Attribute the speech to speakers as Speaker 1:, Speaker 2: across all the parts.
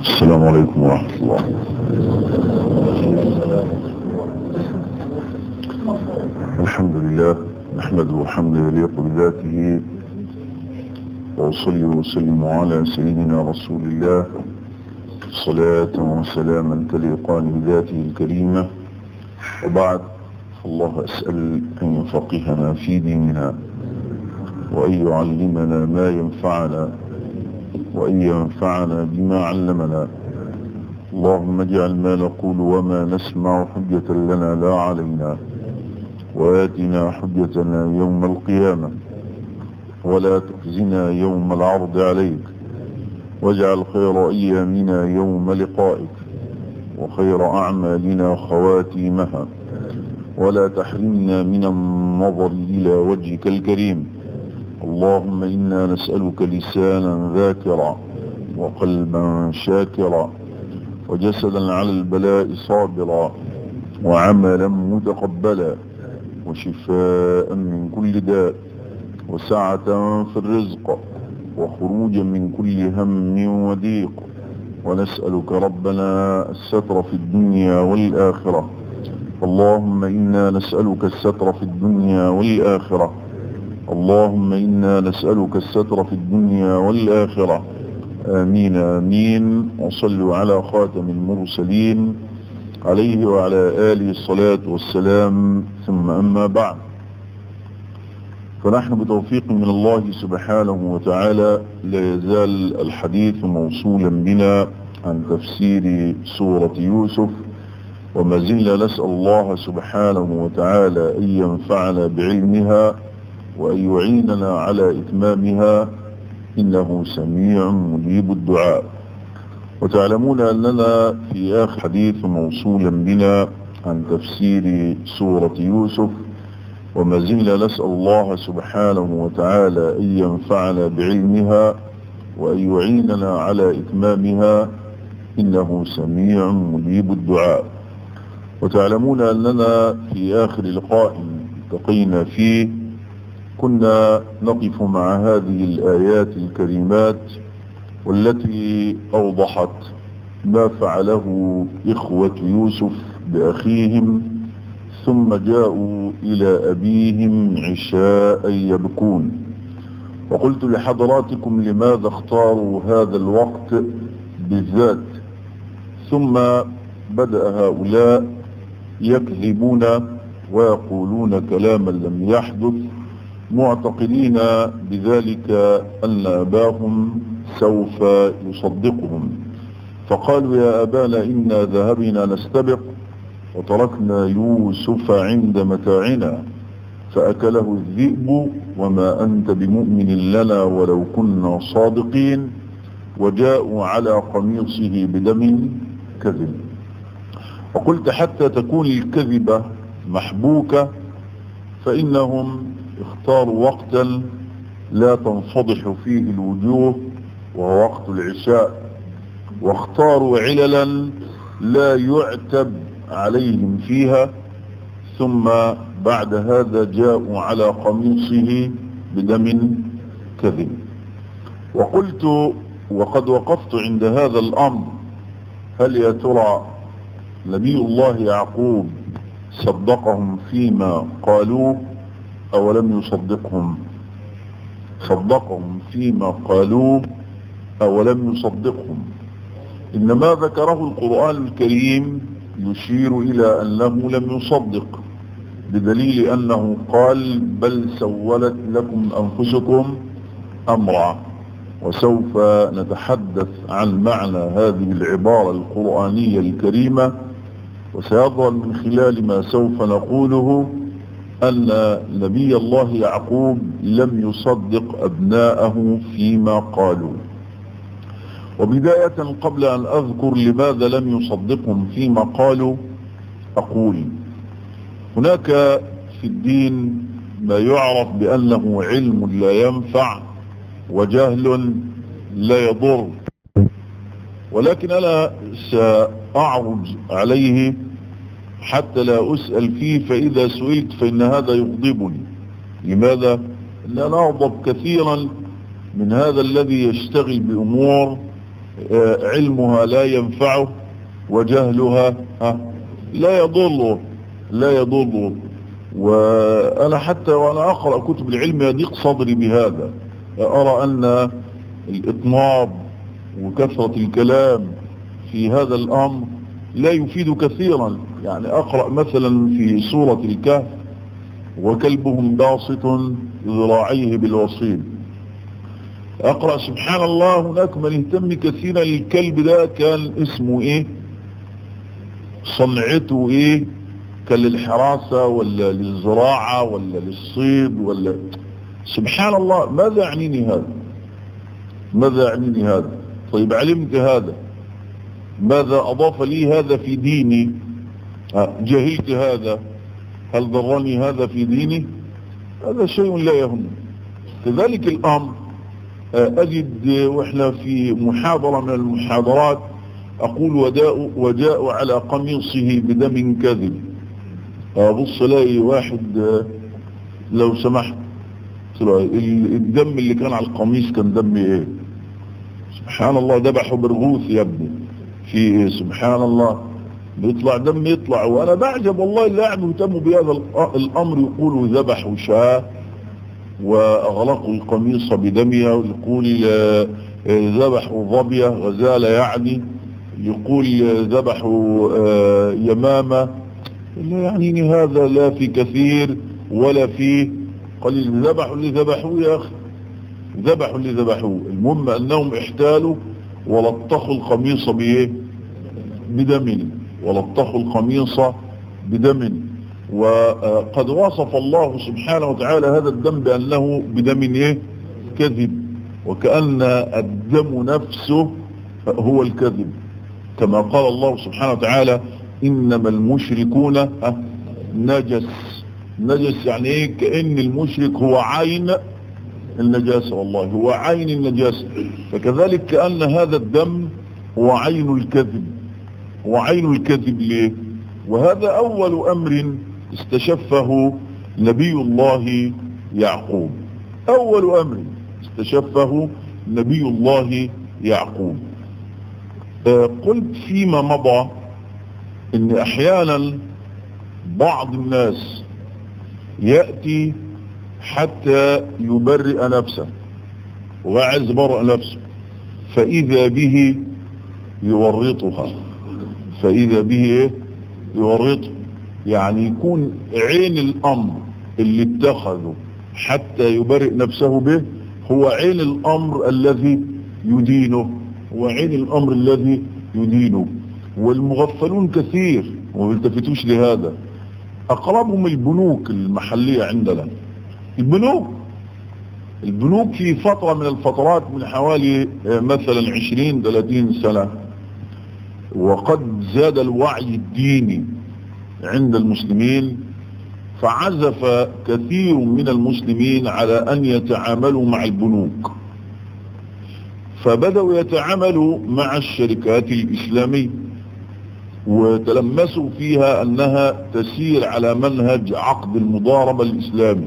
Speaker 1: السلام عليكم ورحمة الله الحمد لله نحمده حمدا يليق بذاته وأصلي وسلم على سيدنا رسول الله صلاة وسلاما تليقان بذاته الكريمة وبعد فالله أسأل أن يفقهنا في ديننا وأن يعلمنا ما ينفعنا وأن ينفعنا بما علمنا اللهم اجعل ما نقول وما نسمع حجة لنا لا علينا وآتنا حجتنا يوم القيامة ولا تخزنا يوم العرض عليك واجعل خير أيامنا يوم لقائك وخير أعمالنا خواتيمها ولا تحرمنا من النظر إلى وجهك الكريم اللهم إنا نسألك لسانا ذاكرا وقلبا شاكرا وجسدا على البلاء صابرا وعملا متقبلا وشفاء من كل داء وسعة في الرزق وخروجا من كل هم وضيق ونسألك ربنا الستر في الدنيا والآخرة اللهم إنا نسألك الستر في الدنيا والآخرة اللهم إنا نسألك الستر في الدنيا والآخرة آمين آمين وصلوا على خاتم المرسلين عليه وعلى آله الصلاة والسلام ثم أما بعد فنحن بتوفيق من الله سبحانه وتعالى لا يزال الحديث موصولا بنا عن تفسير سورة يوسف وما زلنا نسأل الله سبحانه وتعالى أن ينفعنا بعلمها وأن يعيننا على إتمامها إنه سميع مجيب الدعاء وتعلمون أننا في آخر حديث موصولا بنا عن تفسير سورة يوسف وما زلنا نسأل الله سبحانه وتعالى أن ينفعنا بعلمها وأن يعيننا على إتمامها إنه سميع مجيب الدعاء وتعلمون أننا في آخر لقاء التقينا فيه كنا نقف مع هذه الآيات الكريمات والتي أوضحت ما فعله إخوة يوسف بأخيهم ثم جاءوا إلى أبيهم عشاء يبكون وقلت لحضراتكم لماذا اختاروا هذا الوقت بالذات ثم بدأ هؤلاء يكذبون ويقولون كلاما لم يحدث معتقدين بذلك أن أباهم سوف يصدقهم فقالوا يا أبانا إنا ذهبنا نستبق وتركنا يوسف عند متاعنا فأكله الذئب وما أنت بمؤمن لنا ولو كنا صادقين وجاءوا على قميصه بدم كذب وقلت حتى تكون الكذبة محبوكة فإنهم اختاروا وقتا لا تنفضح فيه الوجوه وهو وقت العشاء واختاروا عللا لا يعتب عليهم فيها ثم بعد هذا جاءوا على قميصه بدم كذب وقلت وقد وقفت عند هذا الأمر هل يا ترى نبي الله يعقوب صدقهم فيما قالوه أو لم يصدقهم صدقهم فيما قالوه أو لم يصدقهم إن ما ذكره القرآن الكريم يشير إلى أنه لم يصدق بدليل أنه قال بل سولت لكم أنفسكم أمرا وسوف نتحدث عن معنى هذه العبارة القرآنية الكريمة وسيظهر من خلال ما سوف نقوله أن نبي الله يعقوب لم يصدق أبناءه فيما قالوا وبداية قبل أن أذكر لماذا لم يصدقهم فيما قالوا أقول هناك في الدين ما يعرف بأنه علم لا ينفع وجهل لا يضر ولكن أنا سأعرج عليه حتى لا أسأل فيه فإذا سئلت فإن هذا يغضبني لماذا؟ لأن أغضب كثيرا من هذا الذي يشتغل بأمور علمها لا ينفعه وجهلها لا يضره لا يضره وأنا حتى وأنا أقرأ كتب العلم يضيق صدري بهذا أرى أن الإطناب وكثرة الكلام في هذا الأمر لا يفيد كثيرا يعني أقرأ مثلا في سورة الكهف وكلبهم باسط ذراعيه بالوصيل أقرأ سبحان الله هناك من اهتم كثيرا الكلب ده كان اسمه إيه صنعته إيه كان للحراسة ولا للزراعة ولا للصيد ولا سبحان الله ماذا يعنيني هذا ماذا يعنيني هذا طيب علمت هذا ماذا أضاف لي هذا في ديني جهلت هذا هل ضرني هذا في ديني هذا شيء لا يهم كذلك الأمر أجد وإحنا في محاضرة من المحاضرات أقول وداء وجاء على قميصه بدم كذب أبص لاقي واحد لو سمحت الدم اللي كان على القميص كان دم ايه سبحان الله ذبحوا برغوث يا ابني في ايه سبحان الله بيطلع دم يطلع وانا بعجب والله اللي قاعد مهتم بهذا الامر يقولوا ذبحوا شاة واغلقوا القميص بدمها ويقول ذبحوا ظبية غزالة يعني يقول ذبحوا يمامة لا يعنيني هذا لا في كثير ولا في قليل ذبحوا اللي ذبحوه يا أخي ذبحوا اللي ذبحوه المهم أنهم احتالوا ولطخوا القميص بإيه بدم ولطخوا القميص بدم وقد وصف الله سبحانه وتعالى هذا الدم بأنه بدم إيه كذب وكأن الدم نفسه هو الكذب كما قال الله سبحانه وتعالى إنما المشركون نجس نجس يعني ايه كأن المشرك هو عين النجاسة والله هو عين النجاسة فكذلك كأن هذا الدم هو عين الكذب هو عين الكذب ليه وهذا أول أمر استشفه نبي الله يعقوب أول أمر استشفه نبي الله يعقوب قلت فيما مضى ان احيانا بعض الناس يأتي حتى يبرئ نفسه وعايز برئ نفسه فإذا به يورطها فإذا به ايه يورطه يعني يكون عين الأمر اللي اتخذه حتى يبرئ نفسه به هو عين الأمر الذي يدينه هو عين الأمر الذي يدينه والمغفلون كثير وما يلتفتوش لهذا أقربهم البنوك المحلية عندنا البنوك البنوك في فترة من الفترات من حوالي مثلا 20 30 سنة وقد زاد الوعي الديني عند المسلمين فعزف كثير من المسلمين على أن يتعاملوا مع البنوك فبدأوا يتعاملوا مع الشركات الإسلامية وتلمسوا فيها أنها تسير على منهج عقد المضاربة الإسلامي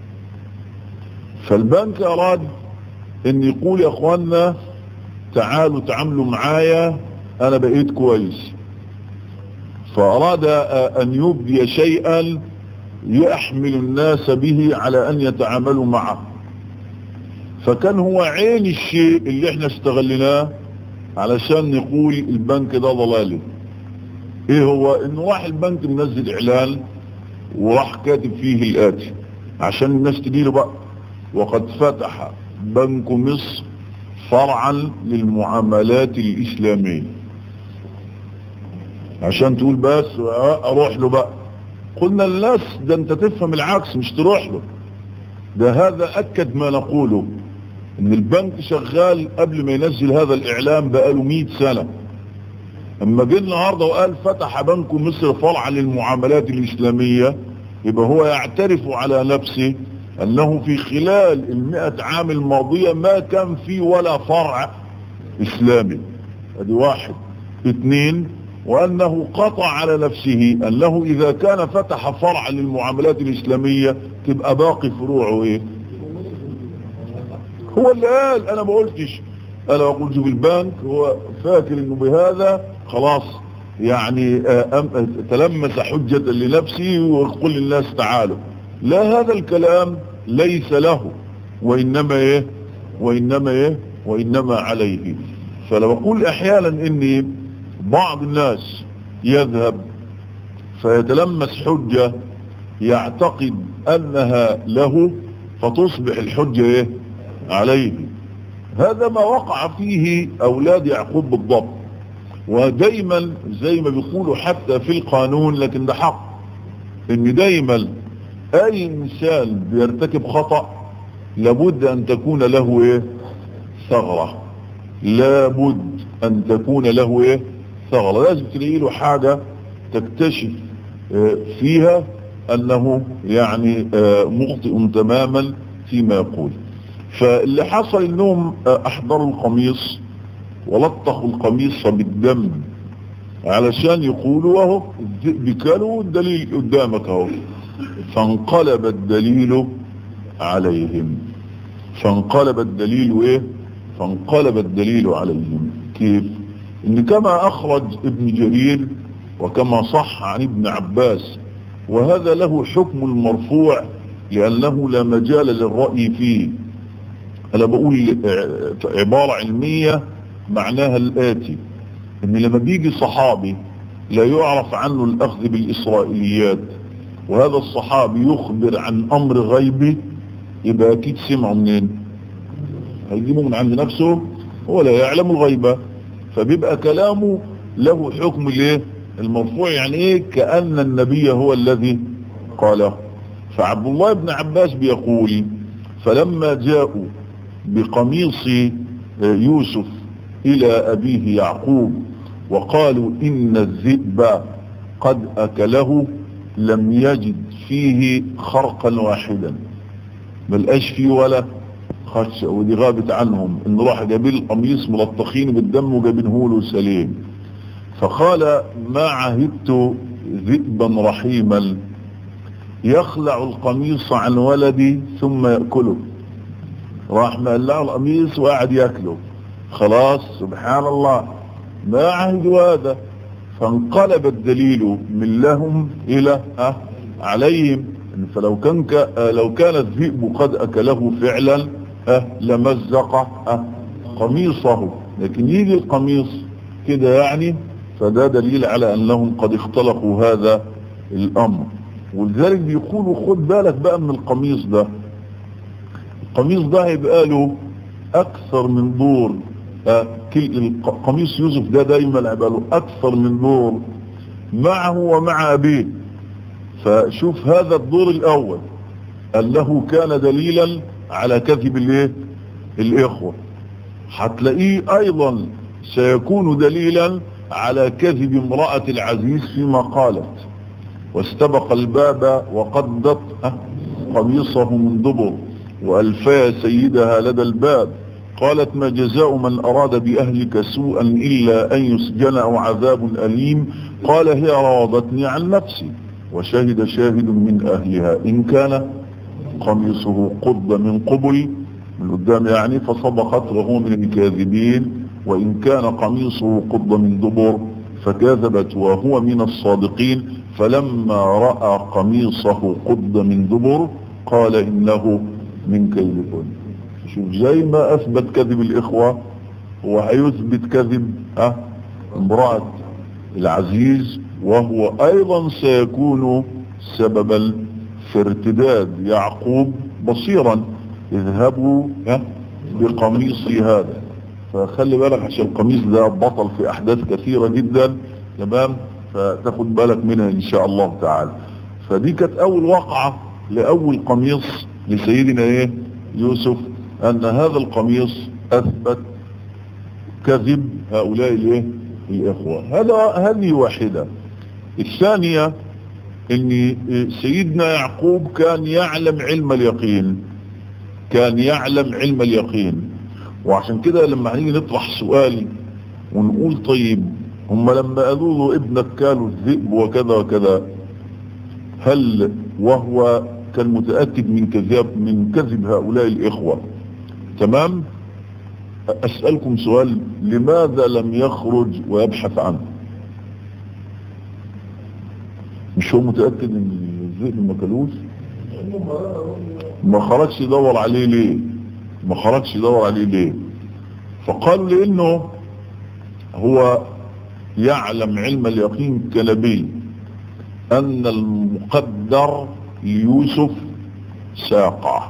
Speaker 1: فالبنك أراد أن يقول يا أخوانا تعالوا تعاملوا معايا أنا بقيت كويس فأراد أن يبدي شيئا يحمل الناس به على أن يتعاملوا معه فكان هو عين الشيء اللي احنا استغلناه علشان نقول البنك ده ضلالي ايه هو انه راح البنك منزل اعلان وراح كاتب فيه الاتي عشان الناس تجيله بقى وقد فتح بنك مصر فرعا للمعاملات الاسلامية عشان تقول بس اروح له بقى قلنا للناس ده انت تفهم العكس مش تروح له ده هذا اكد ما نقوله ان البنك شغال قبل ما ينزل هذا الاعلان بقاله 100 سنة اما جه النهاردة وقال فتح بنك مصر فرعا للمعاملات الاسلامية يبقى هو يعترف على نفسه انه في خلال المئة عام الماضية ما كان في ولا فرع اسلامي ادي واحد اثنين وانه قطع على نفسه انه اذا كان فتح فرع للمعاملات الاسلامية تبقى باقي فروعه ايه هو اللي قال انا ما قلتش انا اقول شوف البنك هو فاكر انه بهذا خلاص يعني تلمس حجة لنفسه ويقول للناس تعالوا لا هذا الكلام ليس له وإنما إيه وإنما إيه وإنما عليه فلو أقول أحيانا إني بعض الناس يذهب فيتلمس حجة يعتقد أنها له فتصبح الحجة إيه عليه هذا ما وقع فيه أولاد يعقوب بالضبط ودايما زي ما بيقولوا حتى في القانون لكن ده حق ان دايما اي انسان بيرتكب خطأ لابد ان تكون له ايه ثغرة لابد ان تكون له ايه ثغرة لازم تلاقي له حاجة تكتشف اه فيها انه يعني اه مخطئ تماما فيما يقول فاللي حصل انهم احضروا القميص ولطخوا القميص بالدم علشان يقولوا اهو الذئب كانوا الدليل قدامك اهو فانقلب الدليل عليهم فانقلب الدليل ايه فانقلب الدليل عليهم كيف ان كما اخرج ابن جرير وكما صح عن ابن عباس وهذا له حكم المرفوع لانه لا مجال للرأي فيه انا بقول عبارة علمية معناها الآتي ان لما بيجي صحابي لا يعرف عنه الاخذ بالاسرائيليات وهذا الصحابي يخبر عن امر غيبي يبقى اكيد سمعه منين هيجيبه من عند نفسه هو لا يعلم الغيبة فبيبقى كلامه له حكم الايه المرفوع يعني ايه كأن النبي هو الذي قاله فعبد الله بن عباس بيقول فلما جاءوا بقميص يوسف إلى أبيه يعقوب وقالوا إن الذئب قد أكله لم يجد فيه خرقا واحدا ملقاش فيه ولا خشة ودي غابت عنهم إن راح جابين القميص ملطخين بالدم وجابينه له سليم فقال ما عهدت ذئبا رحيما يخلع القميص عن ولدي ثم يأكله راح مقلع القميص وقعد ياكله خلاص سبحان الله ما عهدوا هذا فانقلب الدليل من لهم الى أه عليهم فلو كان ك... لو كان الذئب قد اكله فعلا أه لمزق أه قميصه لكن يجي القميص كده يعني فده دليل على انهم قد اختلقوا هذا الامر ولذلك بيقولوا خد بالك بقى من القميص ده القميص ده هيبقى له اكثر من دور قميص يوسف ده دايما هيبقى له اكثر من دور معه ومع ابيه فشوف هذا الدور الاول انه كان دليلا على كذب الايه الاخوه هتلاقيه ايضا سيكون دليلا على كذب امرأة العزيز فيما قالت واستبق الباب وقدت قميصه من دبر وألفى سيدها لدى الباب قالت ما جزاء من أراد بأهلك سوءا إلا أن يسجن أو عذاب أليم قال هي راضتني عن نفسي وشهد شاهد من أهلها إن كان قميصه قد من قبل من قدام يعني فصدقت وهو من الكاذبين وإن كان قميصه قد من دبر فكذبت وهو من الصادقين فلما رأى قميصه قد من دبر قال إنه من كيدكن شوف زي ما أثبت كذب الإخوة هو هيثبت كذب أه امرأة العزيز وهو أيضا سيكون سببا في ارتداد يعقوب بصيرا اذهبوا أه بقميصي هذا فخلي بالك عشان القميص ده بطل في احداث كثيرة جدا تمام فتاخد بالك منها ان شاء الله تعالى فدي كانت اول وقعة لاول قميص لسيدنا ايه يوسف ان هذا القميص اثبت كذب هؤلاء الايه الاخوة هذا هذه واحدة الثانية ان سيدنا يعقوب كان يعلم علم اليقين كان يعلم علم اليقين وعشان كده لما هنيجي نطرح سؤال ونقول طيب هم لما قالوا له ابنك كانوا الذئب وكذا وكذا هل وهو كان متأكد من كذب من كذب هؤلاء الإخوة تمام أسألكم سؤال لماذا لم يخرج ويبحث عنه مش هو متأكد ان الذئب ما كلوش ما خرجش يدور عليه ليه ما خرجش يدور عليه ليه فقالوا لانه هو يعلم علم اليقين كنبي ان المقدر ليوسف ساقع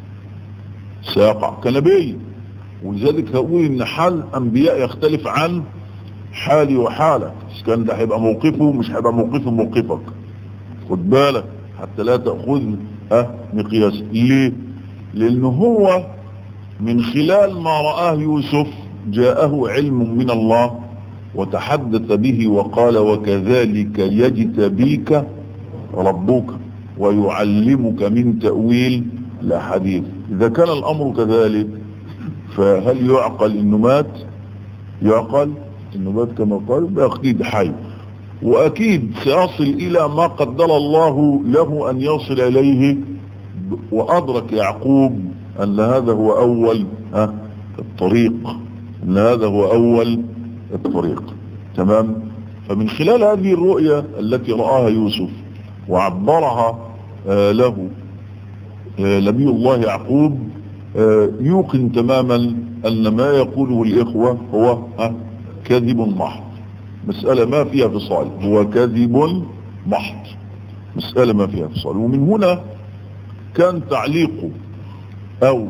Speaker 1: ساقع كنبي ولذلك هقول ان حال انبياء يختلف عن حالي وحالك كان ده هيبقى موقفه مش هيبقى موقفه موقفك خد بالك حتى لا تأخذ اه مقياس ليه لان هو من خلال ما رآه يوسف جاءه علم من الله وتحدث به وقال وكذلك يجتبيك ربك ويعلمك من تأويل الأحاديث إذا كان الأمر كذلك فهل يعقل إنه مات يعقل إنه مات كما قال أكيد حي وأكيد سيصل إلى ما قدر الله له أن يصل إليه وأدرك يعقوب أن هذا هو أول ها الطريق أن هذا هو أول الطريق تمام فمن خلال هذه الرؤية التي رآها يوسف وعبرها آه له آه نبي الله يعقوب آه يوقن تماما أن ما يقوله الإخوة هو كذب محض مسألة ما فيها فصال هو كذب محض مسألة ما فيها فصال ومن هنا كان تعليقه أو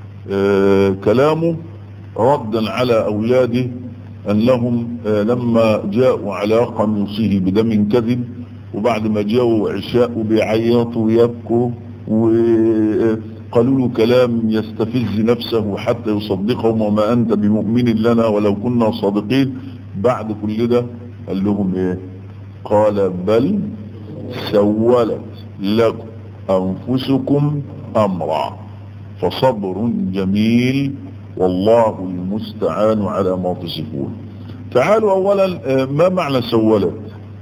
Speaker 1: كلامه ردا على أولاده أنهم لما جاءوا على قميصه بدم كذب وبعد ما جاءوا عشاء بيعيطوا ويبكوا وقالوا له كلام يستفز نفسه حتى يصدقهم وما أنت بمؤمن لنا ولو كنا صادقين بعد كل ده قال لهم ايه قال بل سولت لكم أنفسكم أمرا فصبر جميل والله المستعان على ما تصفون تعالوا أولا ما معنى سولت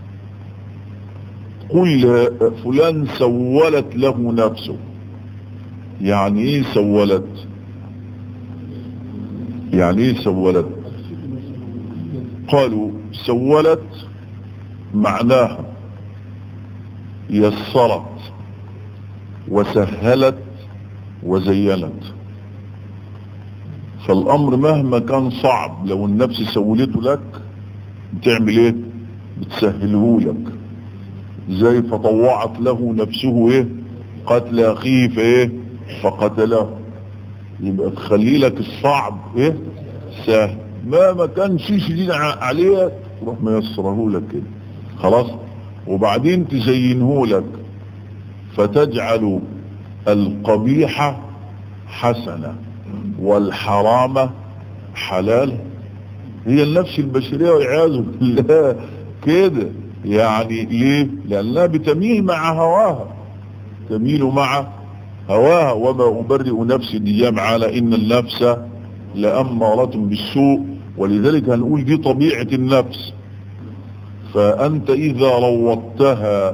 Speaker 1: قل فلان سولت له نفسه يعني ايه سولت يعني ايه سولت قالوا سولت معناها يسرت وسهلت وزينت فالامر مهما كان صعب لو النفس سولته لك بتعمل ايه بتسهله لك زي فطوعت له نفسه ايه قتل اخيه فايه فقتله يبقى تخلي لك الصعب ايه سهل ما ما كان شيء شديد عليه تروح ميسره لك كده خلاص وبعدين تزينه لك فتجعل القبيح حسنة والحرام حلال هي النفس البشرية والعياذ بالله كده يعني ليه لأنها بتميل مع هواها تميل مع هواها وما أبرئ نفسي دي على إن النفس لأمارة بالسوء ولذلك هنقول دي طبيعة النفس فأنت إذا روضتها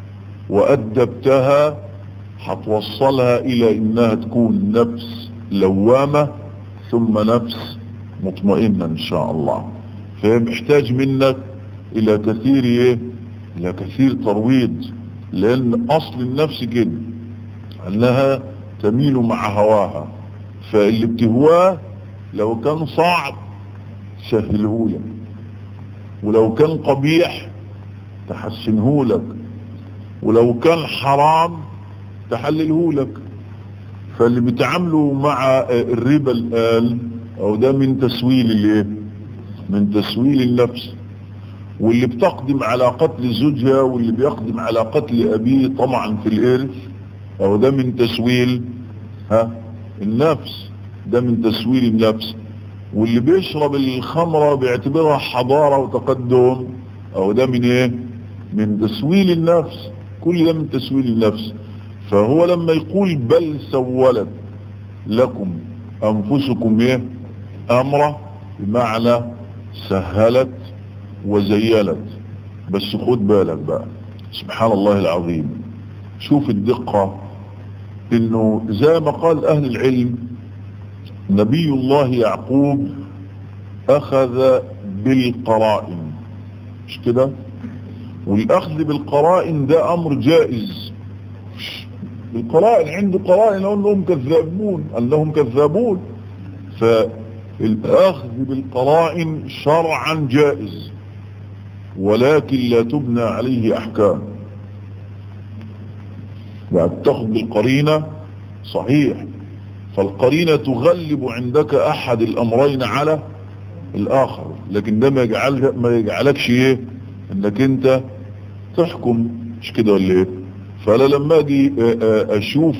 Speaker 1: وأدبتها هتوصلها إلى إنها تكون نفس لوامة ثم نفس مطمئنة إن شاء الله فمحتاج منك إلى كثير إيه؟ إلى كثير ترويض لأن أصل النفس كده أنها تميل مع هواها فاللي بتهواه لو كان صعب سهله لك ولو كان قبيح تحسنه لك ولو كان حرام تحلله لك فاللي بيتعاملوا مع الربا الآن او ده من تسويل الايه من تسويل النفس واللي بتقدم على قتل زوجها واللي بيقدم على قتل ابيه طمعا في الارث او ده من تسويل ها النفس ده من تسويل النفس واللي بيشرب الخمرة بيعتبرها حضارة وتقدم او ده من ايه من تسويل النفس كل ده من تسويل النفس فهو لما يقول بل سولت لكم انفسكم ايه امره بمعنى سهلت وزيلت بس خد بالك بقى سبحان الله العظيم شوف الدقة انه زي ما قال اهل العلم نبي الله يعقوب أخذ بالقرائن مش كده والأخذ بالقرائن ده أمر جائز القرائن عنده قرائن أنهم كذابون أنهم كذابون فالأخذ بالقرائن شرعا جائز ولكن لا تبنى عليه أحكام بعد تأخذ بالقرينة صحيح فالقرينة تغلب عندك أحد الأمرين على الآخر لكن ده ما, يجعل ما يجعلكش إيه إنك أنت تحكم مش كده ولا إيه فأنا لما أجي أشوف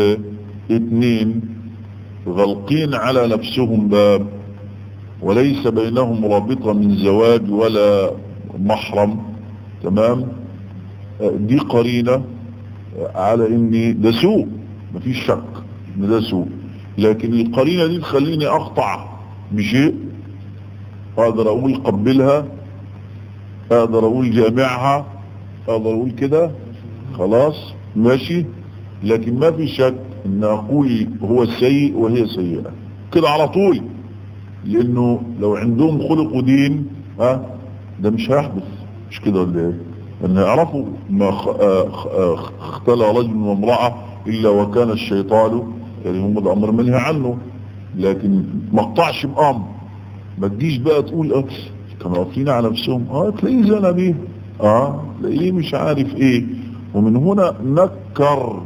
Speaker 1: اتنين غلقين على نفسهم باب وليس بينهم رابطة من زواج ولا محرم تمام دي قرينة على ان ده سوء مفيش شك ان ده سوء لكن القرينة دي تخليني اقطع بشيء اقدر اقول قبلها اقدر اقول جامعها اقدر اقول كده خلاص ماشي لكن ما في شك ان اقول هو سيء وهي سيئة كده على طول لانه لو عندهم خلق ودين ها ده مش هيحدث مش كده ولا ايه ان يعرفوا ما اختلى رجل وامرأة الا وكان الشيطان يعني هم ده امر منهي عنه لكن ما اقطعش بامر ما تجيش بقى تقول اه كانوا واقفين على نفسهم اه تلاقيه زنا بيه اه تلاقيه مش عارف ايه ومن هنا نكر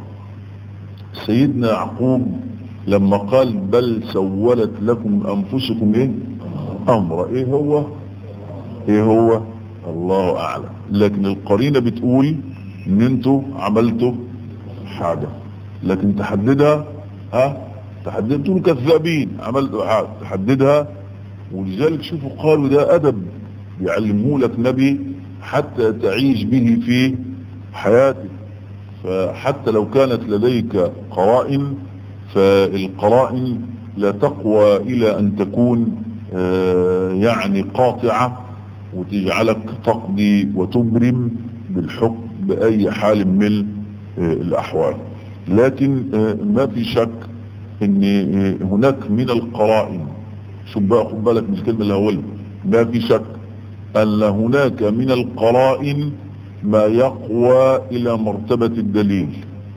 Speaker 1: سيدنا يعقوب لما قال بل سولت لكم انفسكم ايه امر ايه هو ايه هو الله اعلم لكن القرينة بتقول ان انتوا عملتوا حاجة لكن تحددها ها تحددها تقول كذابين عملتوا حاجة تحددها ولذلك شوفوا قالوا ده ادب بيعلمه لك نبي حتى تعيش به في حياتك فحتى لو كانت لديك قرائن فالقرائن لا تقوى الى ان تكون يعني قاطعة وتجعلك تقضي وتبرم بالحكم بأي حال من الأحوال لكن ما في شك ان هناك من القرائن شوف بقى خد بالك من الكلمة اللي هقولها ما في شك أن هناك من القرائن ما يقوى إلى مرتبة الدليل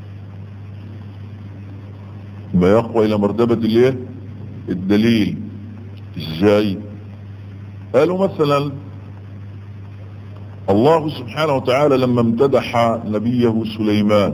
Speaker 1: ما يقوى إلى مرتبة الايه الدليل ازاي قالوا مثلا الله سبحانه وتعالى لما امتدح نبيه سليمان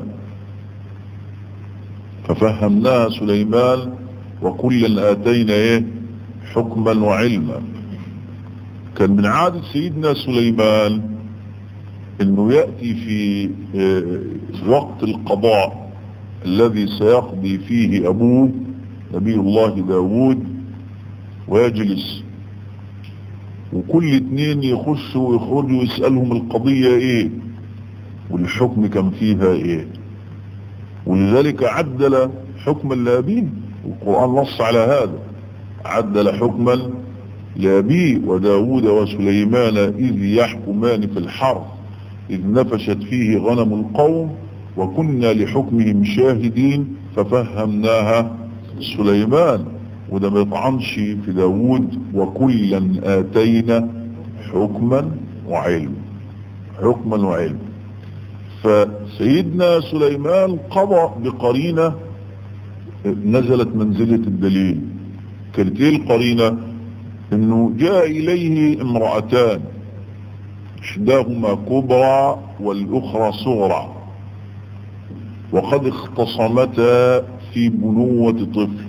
Speaker 1: ففهمناها سليمان وكلا آتينا ايه حكما وعلما كان من عادة سيدنا سليمان انه يأتي في وقت القضاء الذي سيقضي فيه ابوه نبي الله داود ويجلس وكل اتنين يخشوا ويخرجوا يسألهم القضية ايه والحكم كان فيها ايه ولذلك عدل حكما لابيه القرآن نص على هذا عدل حكما لابيه وداود وسليمان إذ يحكمان في الحرث إذ نفشت فيه غنم القوم وكنا لحكمهم شاهدين ففهمناها سليمان وده ما يطعنش في داود وكلا آتينا حكما وعلما حكما وعلما فسيدنا سليمان قضى بقرينة نزلت منزلة الدليل كانت ايه القرينة انه جاء اليه امرأتان احداهما كبرى والاخرى صغرى وقد اختصمتا في بنوة طفل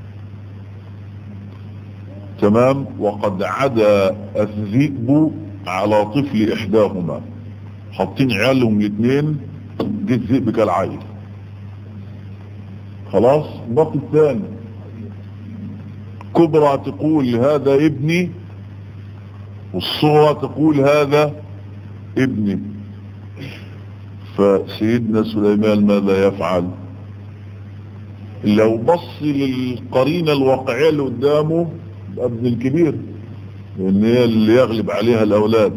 Speaker 1: تمام وقد عدا الذئب على طفل احداهما حاطين عيالهم الاثنين دي الذئب كالعيل خلاص باقي الثاني كبرى تقول هذا ابني والصغرى تقول هذا ابني فسيدنا سليمان ماذا يفعل لو بص للقرينة الواقعية اللي قدامه ابن الكبير لان هي اللي يغلب عليها الاولاد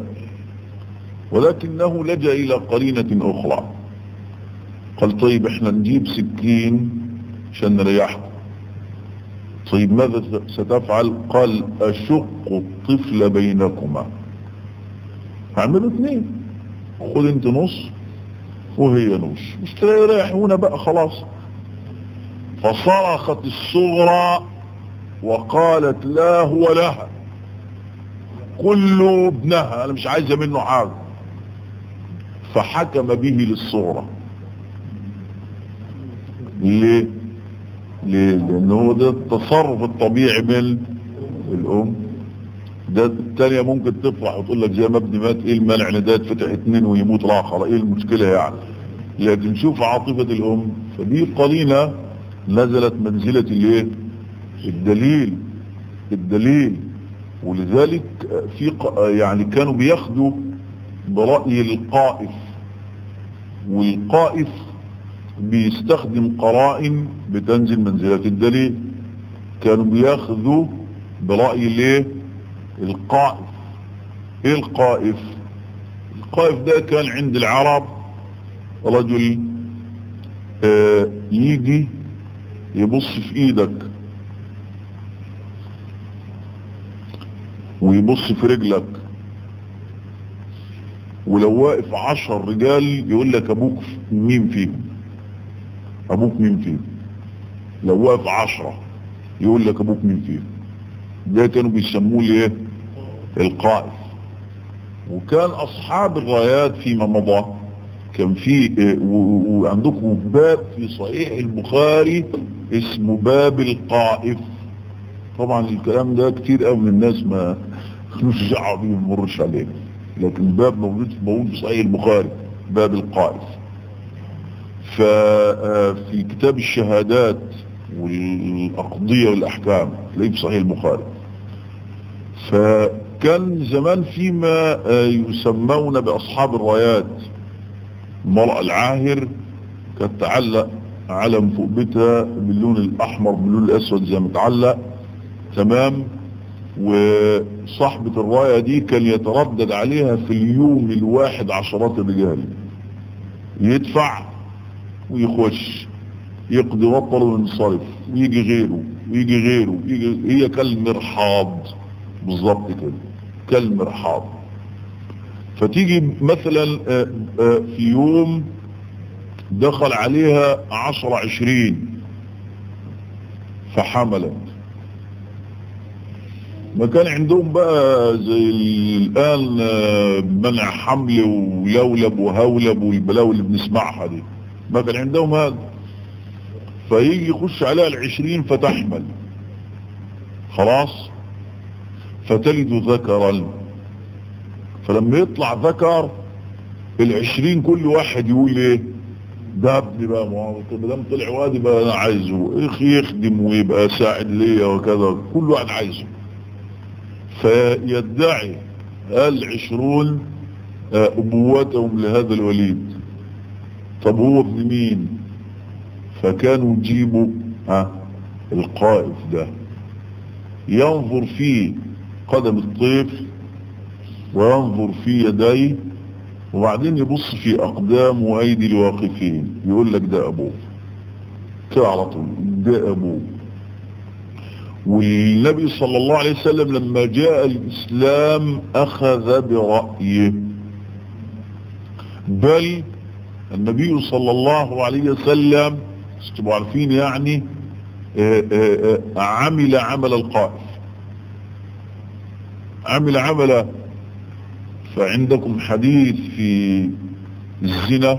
Speaker 1: ولكنه لجأ الى قرينة اخرى قال طيب احنا نجيب سكين عشان نريحكم طيب ماذا ستفعل قال أشق الطفل بينكما هعملوا اثنين خد انت نص وهي نص مش تلاقي رايحونا بقى خلاص فصرخت الصغرى وقالت لا هو لها كله ابنها انا مش عايزه منه حاجه فحكم به للصغرى ليه ليه لانه ده التصرف الطبيعي من الام ده الثانية ممكن تفرح وتقول لك زي ما ابني مات ايه المانع ان ده يتفتح اتنين ويموت الاخر ايه المشكلة يعني لكن شوف عاطفة الام فدي قرينة نزلت منزلة الايه الدليل الدليل ولذلك في ق- يعني كانوا بياخدوا برأي القائف والقائف بيستخدم قرائن بتنزل منزلة الدليل كانوا بياخذوا برأي الايه القائف ايه القائف القائف ده كان عند العرب رجل آه يجي يبص في ايدك ويبص في رجلك ولو واقف عشر رجال يقول لك ابوك مين فيهم ابوك مين فيهم لو واقف عشرة يقول لك ابوك مين فيهم ده كانوا بيسموه ايه القائف وكان اصحاب الرايات فيما مضى كان في اه، و- وعندكم باب في صحيح البخاري اسمه باب القائف طبعا الكلام ده كتير قوي من الناس ما مش دعوه بيه ما مرش عليه لكن باب موجود موجود في صحيح البخاري باب القائف ففي كتاب الشهادات والأقضية والأحكام تلاقيه في صحيح البخاري فكان زمان فيما آه، يسمون بأصحاب الرايات المرأة العاهر كانت تعلق علم فوق بيتها باللون الأحمر باللون الأسود زي ما تعلق تمام وصاحبة الراية دي كان يتردد عليها في اليوم الواحد عشرات الرجال يدفع ويخش يقضي وطر وينصرف ويجي غيره ويجي غيره ويجي هي كالمرحاض بالظبط كده كالمرحاض فتيجي مثلا آه، آه، في يوم دخل عليها عشرة عشرين فحملت ما كان عندهم بقى زي الآن آه، منع حمل ولولب وهولب والبلاوي اللي بنسمعها دي ما كان عندهم هذا فيجي يخش عليها العشرين فتحمل خلاص فتلد ذكرا فلما يطلع ذكر العشرين كل واحد يقول ايه ده ابني بقى ما هو ما دام طلع وادي بقى انا عايزه اخي يخدم ويبقى ساعد ليا وكذا كل واحد عايزه فيدعي العشرون آه، ابوتهم لهذا الوليد طب هو ابن مين فكانوا يجيبوا ها القائف ده ينظر في قدم الطفل وينظر في يديه وبعدين يبص في أقدام وأيدي الواقفين يقول لك ده أبوه كده على طول ده أبوه والنبي صلى الله عليه وسلم لما جاء الإسلام أخذ برأيه بل النبي صلى الله عليه وسلم تبقوا عارفين يعني آه، آه، آه، عمل عمل القائف عمل عمل فعندكم حديث في الزنا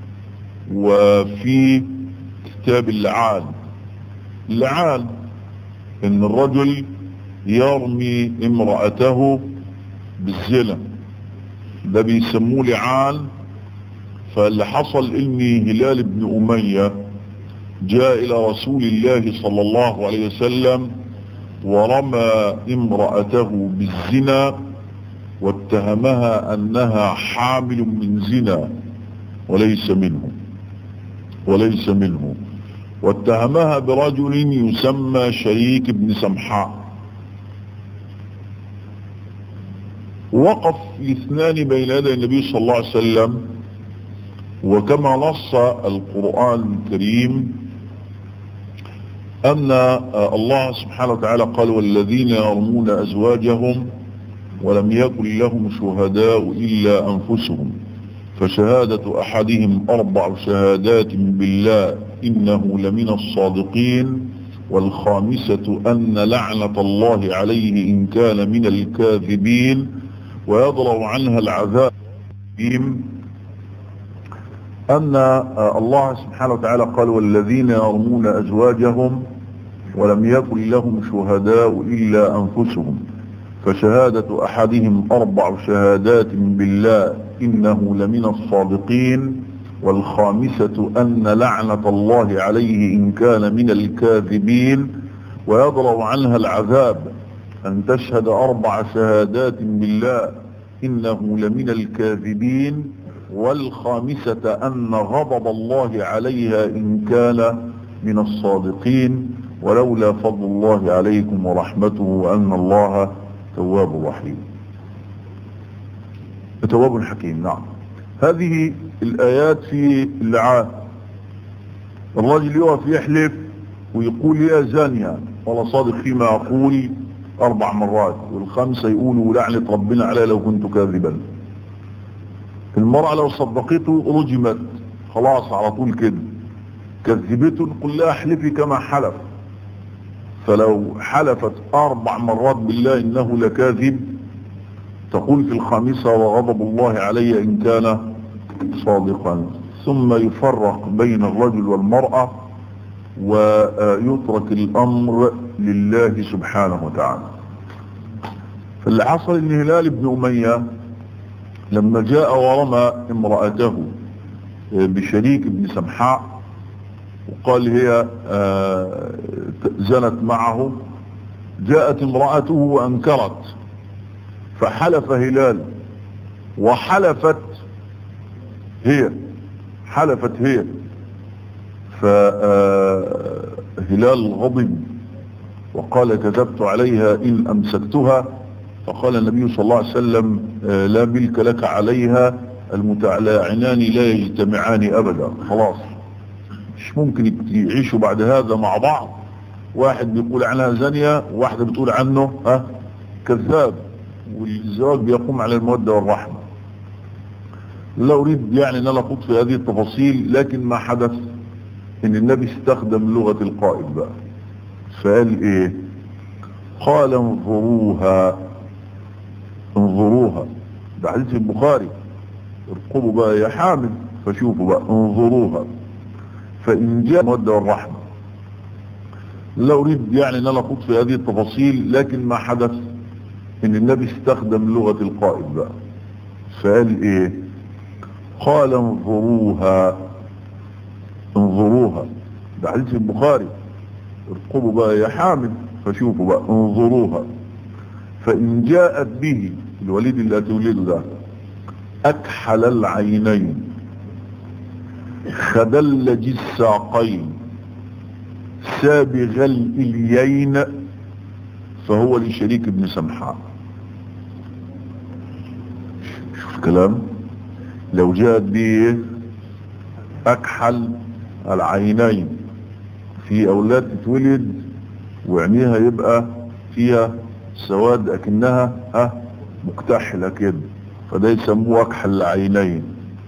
Speaker 1: وفي كتاب اللعان اللعان ان الرجل يرمي امرأته بالزنا ده بيسموه لعان فاللي حصل ان هلال بن امية جاء الى رسول الله صلى الله عليه وسلم ورمى امرأته بالزنا واتهمها انها حامل من زنا وليس منه وليس منه واتهمها برجل يسمى شريك بن سمحاء وقف الاثنان بين يدي النبي صلى الله عليه وسلم وكما نص القرآن الكريم أن الله سبحانه وتعالى قال والذين يرمون أزواجهم ولم يكن لهم شهداء إلا أنفسهم فشهادة أحدهم أربع شهادات بالله إنه لمن الصادقين والخامسة أن لعنة الله عليه إن كان من الكاذبين ويضرع عنها العذاب أن الله سبحانه وتعالى قال والذين يرمون أزواجهم ولم يكن لهم شهداء إلا أنفسهم فشهادة أحدهم أربع شهادات بالله إنه لمن الصادقين والخامسة أن لعنة الله عليه إن كان من الكاذبين ويضرع عنها العذاب أن تشهد أربع شهادات بالله إنه لمن الكاذبين والخامسة أن غضب الله عليها إن كان من الصادقين ولولا فضل الله عليكم ورحمته وأن الله تواب رحيم تواب حكيم نعم هذه الآيات في اللعان الراجل يقف يحلف ويقول يا زانية ولا صادق فيما أقول أربع مرات والخمسة يقولوا لعنة ربنا علي لو كنت كاذبا المرأة لو صدقته رجمت خلاص على طول كده كذبته نقول لها احلفي كما حلف فلو حلفت أربع مرات بالله إنه لكاذب تقول في الخامسة وغضب الله علي إن كان صادقا ثم يفرق بين الرجل والمرأة ويترك الأمر لله سبحانه وتعالى فاللي حصل ان هلال بن أمية لما جاء ورمى امرأته بشريك بن سمحاء وقال هي زنت معه جاءت امرأته وأنكرت فحلف هلال وحلفت هي حلفت هي فهلال غضب وقال كذبت عليها إن أمسكتها فقال النبي صلى الله عليه وسلم لا ملك لك عليها المتلاعنان لا يجتمعان أبدا خلاص مش ممكن يعيشوا بعد هذا مع بعض واحد بيقول عنها زانية وواحدة بتقول عنه ها كذاب والزواج بيقوم على المودة والرحمة لا أريد يعني أن أنا أخوض في هذه التفاصيل لكن ما حدث ان النبي استخدم لغة القائد بقى فقال ايه قال انظروها انظروها ده حديث البخاري ارقبوا بقى يا حامل فشوفوا بقى انظروها فان جاء المودة والرحمة لا اريد يعني ان انا اخوض في هذه التفاصيل لكن ما حدث ان النبي استخدم لغة القائد بقى فقال ايه قال انظروها انظروها ده حديث البخاري ارقبوا بقى يا حامل فشوفوا بقى انظروها فإن جاءت به الوليد اللي هتولده ده أكحل العينين خدلج الساقين سابغ الإليين فهو لشريك ابن سمحاء شوف كلام لو جاءت به أكحل العينين في أولاد تتولد وعينيها يبقى فيها سواد أكنها ها مكتحلة كده فده يسموه أكحل العينين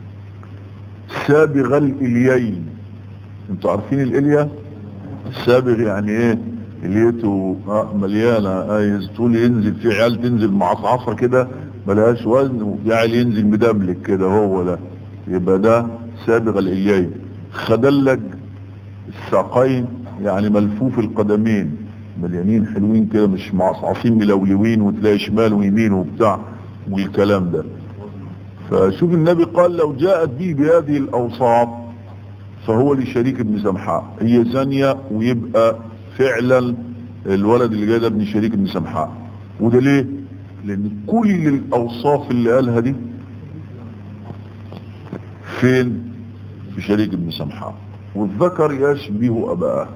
Speaker 1: سابغ الإليين انتوا عارفين الإلية السابغ يعني ايه اليته مليانة عايز طول ينزل في عيال تنزل معصعصة كده ملهاش وزن وفي عيال ينزل مدبلك كده هو ده يبقى ده سابغ الإليين خدلج الساقين يعني ملفوف القدمين مليانين حلوين كده مش معصعصين ملولوين وتلاقي شمال ويمين وبتاع والكلام ده فشوف النبي قال لو جاءت به بهذه الأوصاف فهو لشريك ابن سمحاء هي زانية ويبقى فعلا الولد اللي جاي ده ابن شريك ابن سمحاء وده ليه لان كل الاوصاف اللي قالها دي فين في شريك ابن سمحاء والذكر يشبه اباه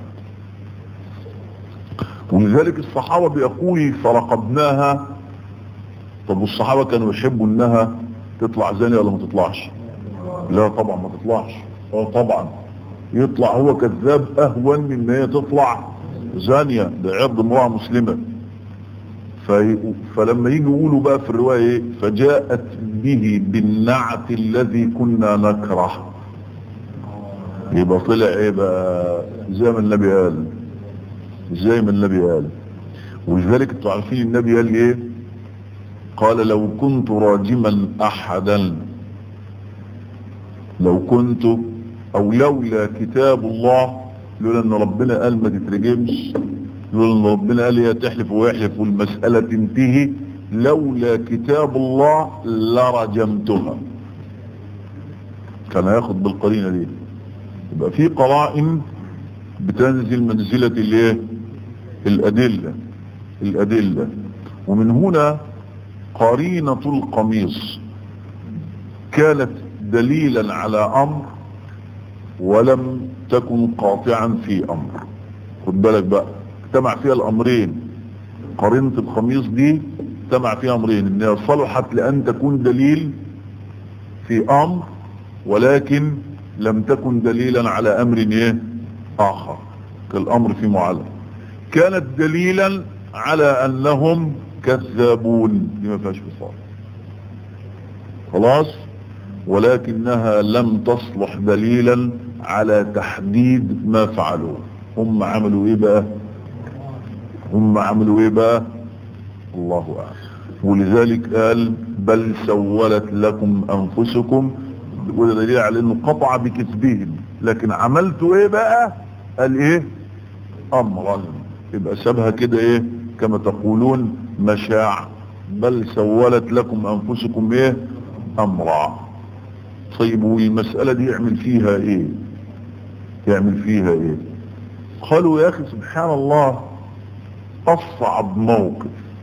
Speaker 1: ولذلك الصحابة بيقول فرقبناها طب والصحابة كانوا يحبوا انها تطلع زانية ولا ما تطلعش لا طبعا ما تطلعش اه طبعا يطلع هو كذاب اهون من ان هي تطلع زانية ده عرض امرأة مسلمة في فلما يجي يقولوا بقى في الرواية ايه فجاءت به بالنعت الذي كنا نكره يبقى طلع ايه بقى زي ما النبي قال زي ما النبي قال ولذلك انتوا عارفين النبي قال ايه قال لو كنت راجما احدا لو كنت او لولا كتاب الله لولا ان ربنا قال ما تترجمش لولا ان ربنا قال يا تحلف ويحلف والمسألة تنتهي لولا كتاب الله لرجمتها كان هياخد بالقرينة دي يبقى في قرائن بتنزل منزلة الايه الادلة الادلة ومن هنا قرينة القميص كانت دليلا على امر ولم تكن قاطعا في امر خد بالك بقى اجتمع فيها الامرين قرينة القميص دي اجتمع فيها امرين انها صلحت لان تكون دليل في امر ولكن لم تكن دليلا على امر ايه اخر كالامر في معلم كانت دليلا على انهم كذابون دي ما فيهاش فصال خلاص ولكنها لم تصلح دليلا على تحديد ما فعلوه هم عملوا ايه بقى هم عملوا ايه بقى الله اعلم ولذلك قال بل سولت لكم انفسكم وده دليل على انه قطع بكذبهم لكن عملتوا ايه بقى قال ايه امرا يبقى سابها كده ايه كما تقولون مشاع بل سولت لكم انفسكم ايه امرا طيب والمسألة دي يعمل فيها ايه يعمل فيها ايه قالوا يا اخي سبحان الله اصعب موقف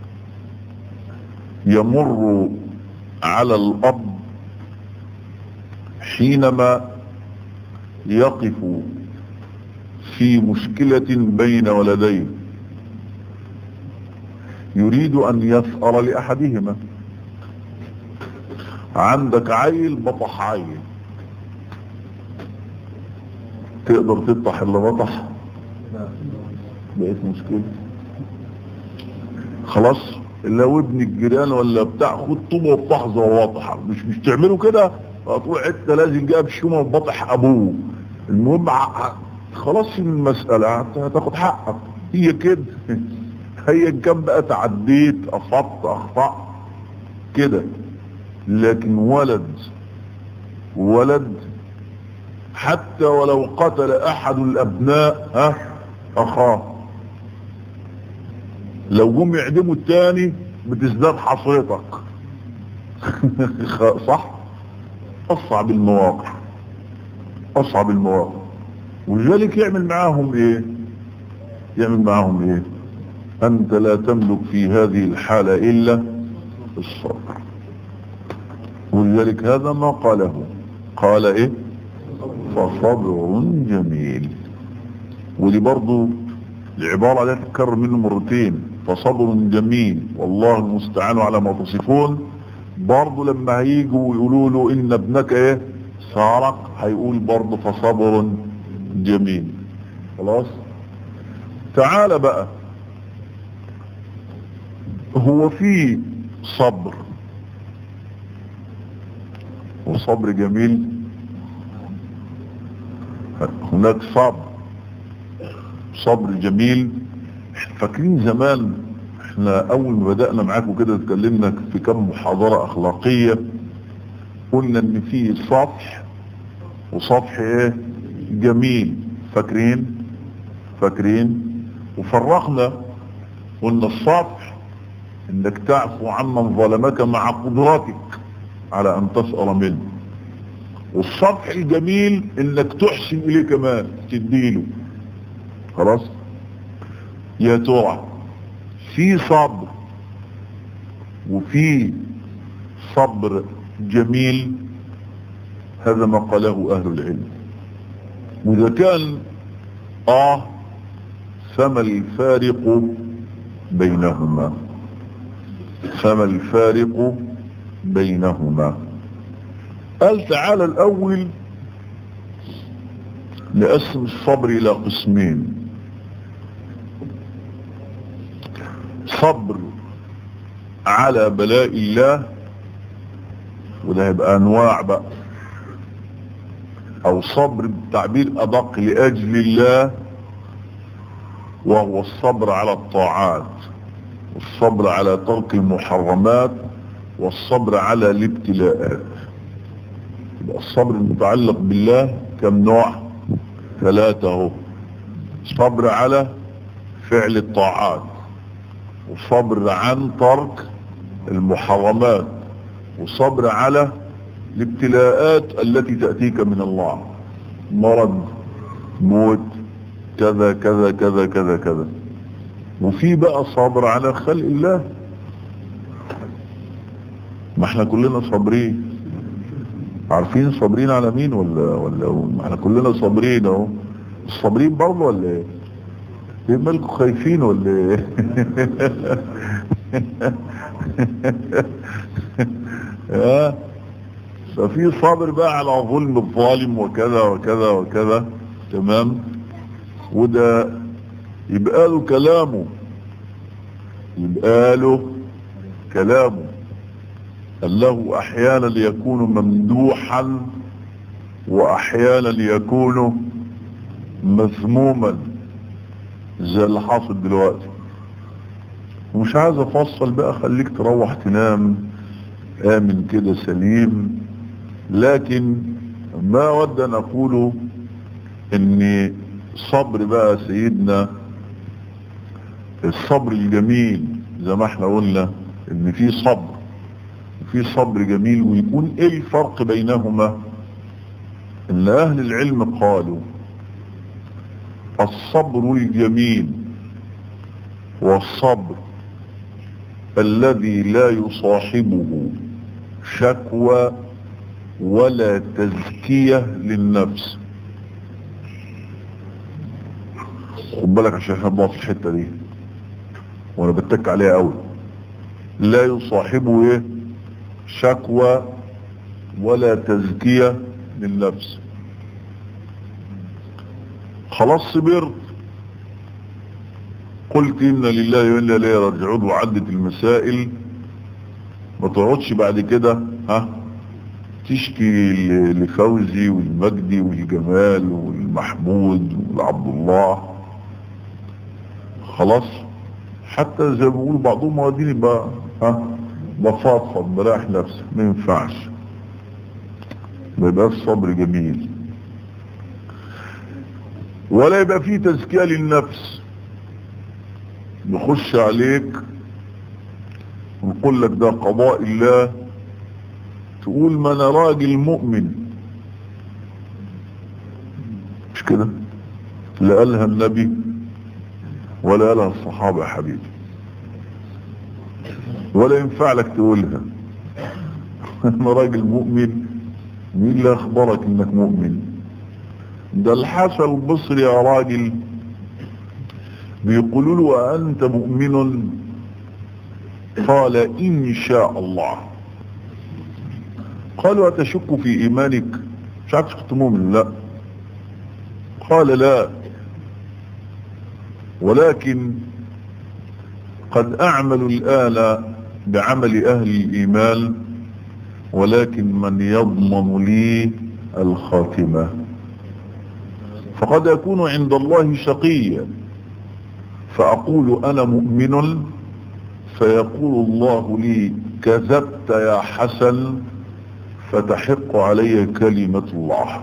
Speaker 1: يمر على الاب حينما يقف في مشكلة بين ولدين يريد ان يثأر لاحدهما عندك عيل بطح عيل تقدر تطح اللي بطح بقيت مشكلة خلاص لو ابن الجيران ولا بتاع خد طوبه وبتحظى وواضحة مش مش تعملوا كده هتروح حته لازم جاب شومه وبطح ابوه المهم خلاص المسألة هتاخد حقك هي كده هي كان بقى تعديت اصبت اخطأت كده لكن ولد ولد حتى ولو قتل احد الابناء ها اخاه لو جم يعدموا التاني بتزداد حصيتك صح اصعب المواقف اصعب المواقف ولذلك يعمل معاهم ايه يعمل معاهم ايه انت لا تملك في هذه الحالة الا الصبر ولذلك هذا ما قاله قال ايه فصبر جميل ودي برضو العبارة لا تتكرر منه مرتين فصبر جميل والله المستعان على ما تصفون برضو لما هيجوا يقولوا له ان ابنك ايه سارق هيقول برضو فصبر جميل خلاص تعال بقى هو في صبر وصبر جميل هناك صبر صبر جميل فاكرين زمان احنا اول ما بدأنا معاكم كده اتكلمنا في كم محاضرة اخلاقية قلنا ان في صفح وصفح ايه جميل فاكرين فاكرين وفرقنا قلنا الصفح انك تعفو عمن ظلمك مع قدرتك على ان تسأل منه والصفح الجميل انك تحسن اليه كمان تديله خلاص يا ترى في صبر وفي صبر جميل هذا ما قاله اهل العلم واذا كان اه فما الفارق بينهما فما الفارق بينهما قال تعالى الاول نقسم الصبر الى قسمين صبر على بلاء الله وده هيبقى انواع بقى او صبر بتعبير ادق لاجل الله وهو الصبر على الطاعات والصبر على ترك المحرمات والصبر على الابتلاءات يبقى الصبر المتعلق بالله كم نوع ثلاثة اهو صبر على فعل الطاعات وصبر عن ترك المحرمات وصبر على الابتلاءات التي تأتيك من الله مرض موت كذا كذا كذا كذا كذا وفي بقى صبر على خلق الله ما احنا كلنا صابرين عارفين صابرين على مين ولا ولا ما احنا كلنا صابرين اهو صابرين برضه ولا ايه ايه مالكم خايفين ولا ايه ها ففي صبر بقى على ظلم الظالم وكذا وكذا وكذا تمام وده يبقى له كلامه يبقى له كلامه الله احيانا يكون ممدوحا واحيانا يكون مذموما زي اللي حاصل دلوقتي ومش عايز افصل بقى خليك تروح تنام امن كده سليم لكن ما ود ان اقوله ان صبر بقى سيدنا الصبر الجميل زي ما احنا قلنا ان في صبر في صبر جميل ويكون ايه الفرق بينهما ان اهل العلم قالوا الصبر الجميل والصبر الذي لا يصاحبه شكوى ولا تزكية للنفس خد بالك عشان احنا في الحتة دي وانا بتك عليها قوي لا يصاحبه ايه شكوى ولا تزكية للنفس خلاص صبرت قلت إن لله وإنا إليه راجعون وعدت المسائل ما تقعدش بعد كده ها تشكي لفوزي والمجدي والجمال والمحمود والعبد الله خلاص حتى زي ما بيقول بعضهم مواديني بقى ها بفضفض براح نفسي ما ينفعش ما يبقاش صبر جميل ولا يبقى فيه تزكية للنفس نخش عليك ونقول لك ده قضاء الله تقول ما انا راجل مؤمن مش كده لا قالها النبي ولا قالها الصحابة يا حبيبي ولا ينفع لك تقولها انا راجل مؤمن مين اللي اخبرك انك مؤمن ده الحسن البصري يا راجل بيقولوا له أنت مؤمن قال إن شاء الله قالوا أتشك في إيمانك مش عارف كنت مؤمن لا قال لا ولكن قد أعمل الآن بعمل أهل الإيمان ولكن من يضمن لي الخاتمة فقد أكون عند الله شقيا فأقول أنا مؤمن فيقول الله لي كذبت يا حسن فتحق علي كلمة الله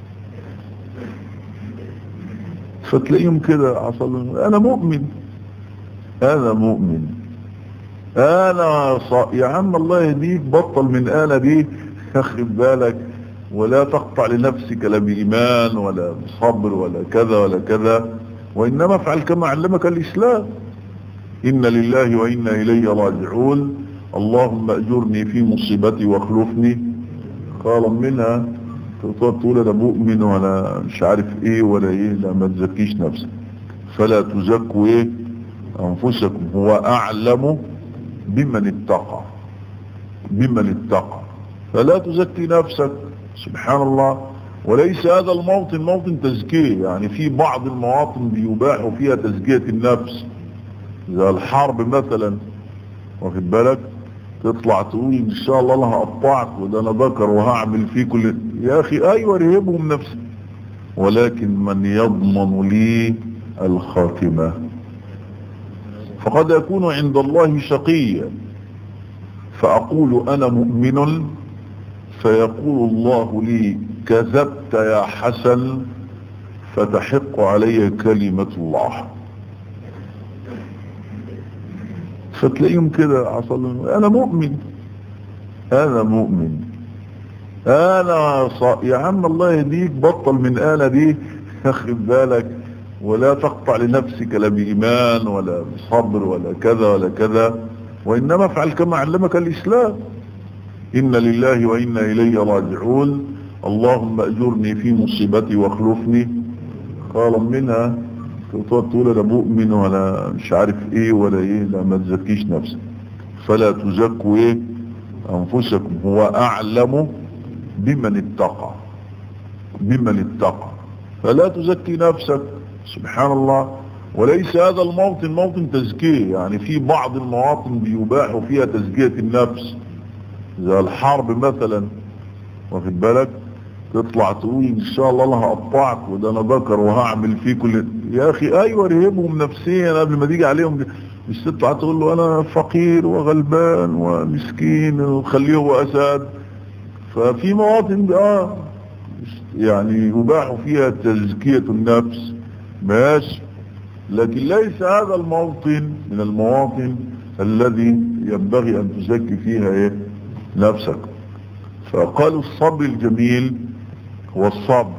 Speaker 1: فتلاقيهم كده عصل أنا مؤمن أنا مؤمن أنا ص... يا عم الله يهديك بطل من أنا دي خد بالك ولا تقطع لنفسك لا بإيمان ولا بصبر ولا كذا ولا كذا وإنما افعل كما علمك الإسلام إن لله وإنا إليه راجعون اللهم أجرني في مصيبتي واخلفني قال منها تقول أنا مؤمن ولا مش عارف إيه ولا إيه لا ما تزكيش نفسك فلا تزكوا إيه أنفسكم هو أعلم بمن اتقى بمن اتقى فلا تزكي نفسك سبحان الله وليس هذا الموطن موطن تزكية يعني في بعض المواطن بيباح فيها تزكية النفس زي الحرب مثلا واخد بالك تطلع تقول ان شاء الله انا هقطعك وده انا ذكر وهعمل فيه كل يا اخي ايوه رهبهم نفسك ولكن من يضمن لي الخاتمة فقد يكون عند الله شقيا فأقول أنا مؤمن فيقول الله لي كذبت يا حسن فتحق علي كلمة الله فتلاقيهم كده عصل أنا مؤمن أنا مؤمن أنا ص... يا عم الله يهديك بطل من أنا دي أخذ بالك ولا تقطع لنفسك لا بإيمان ولا بصبر ولا كذا ولا كذا وإنما افعل كما علمك الإسلام إن لله وإنا إليه راجعون اللهم أجرني في مصيبتي واخلفني قال منها تقول أنا مؤمن ولا مش عارف إيه ولا إيه لا ما تزكيش نفسك فلا تزكوا إيه أنفسكم هو أعلم بمن اتقى بمن اتقى فلا تزكي نفسك سبحان الله وليس هذا الموطن موطن تزكية يعني في بعض المواطن بيباح فيها تزكية النفس زي الحرب مثلا واخد بالك تطلع تقول ان شاء الله انا هقطعك وده انا ذكر وهعمل فيه كل يا اخي ايوه رهبهم نفسيا قبل ما تيجي عليهم مش تطلع تقول له انا فقير وغلبان ومسكين وخليه هو اسد ففي مواطن اه يعني يباح فيها تزكية النفس ماشي لكن ليس هذا الموطن من المواطن الذي ينبغي ان تزكي فيها ايه نفسك فقالوا الصبر الجميل هو الصبر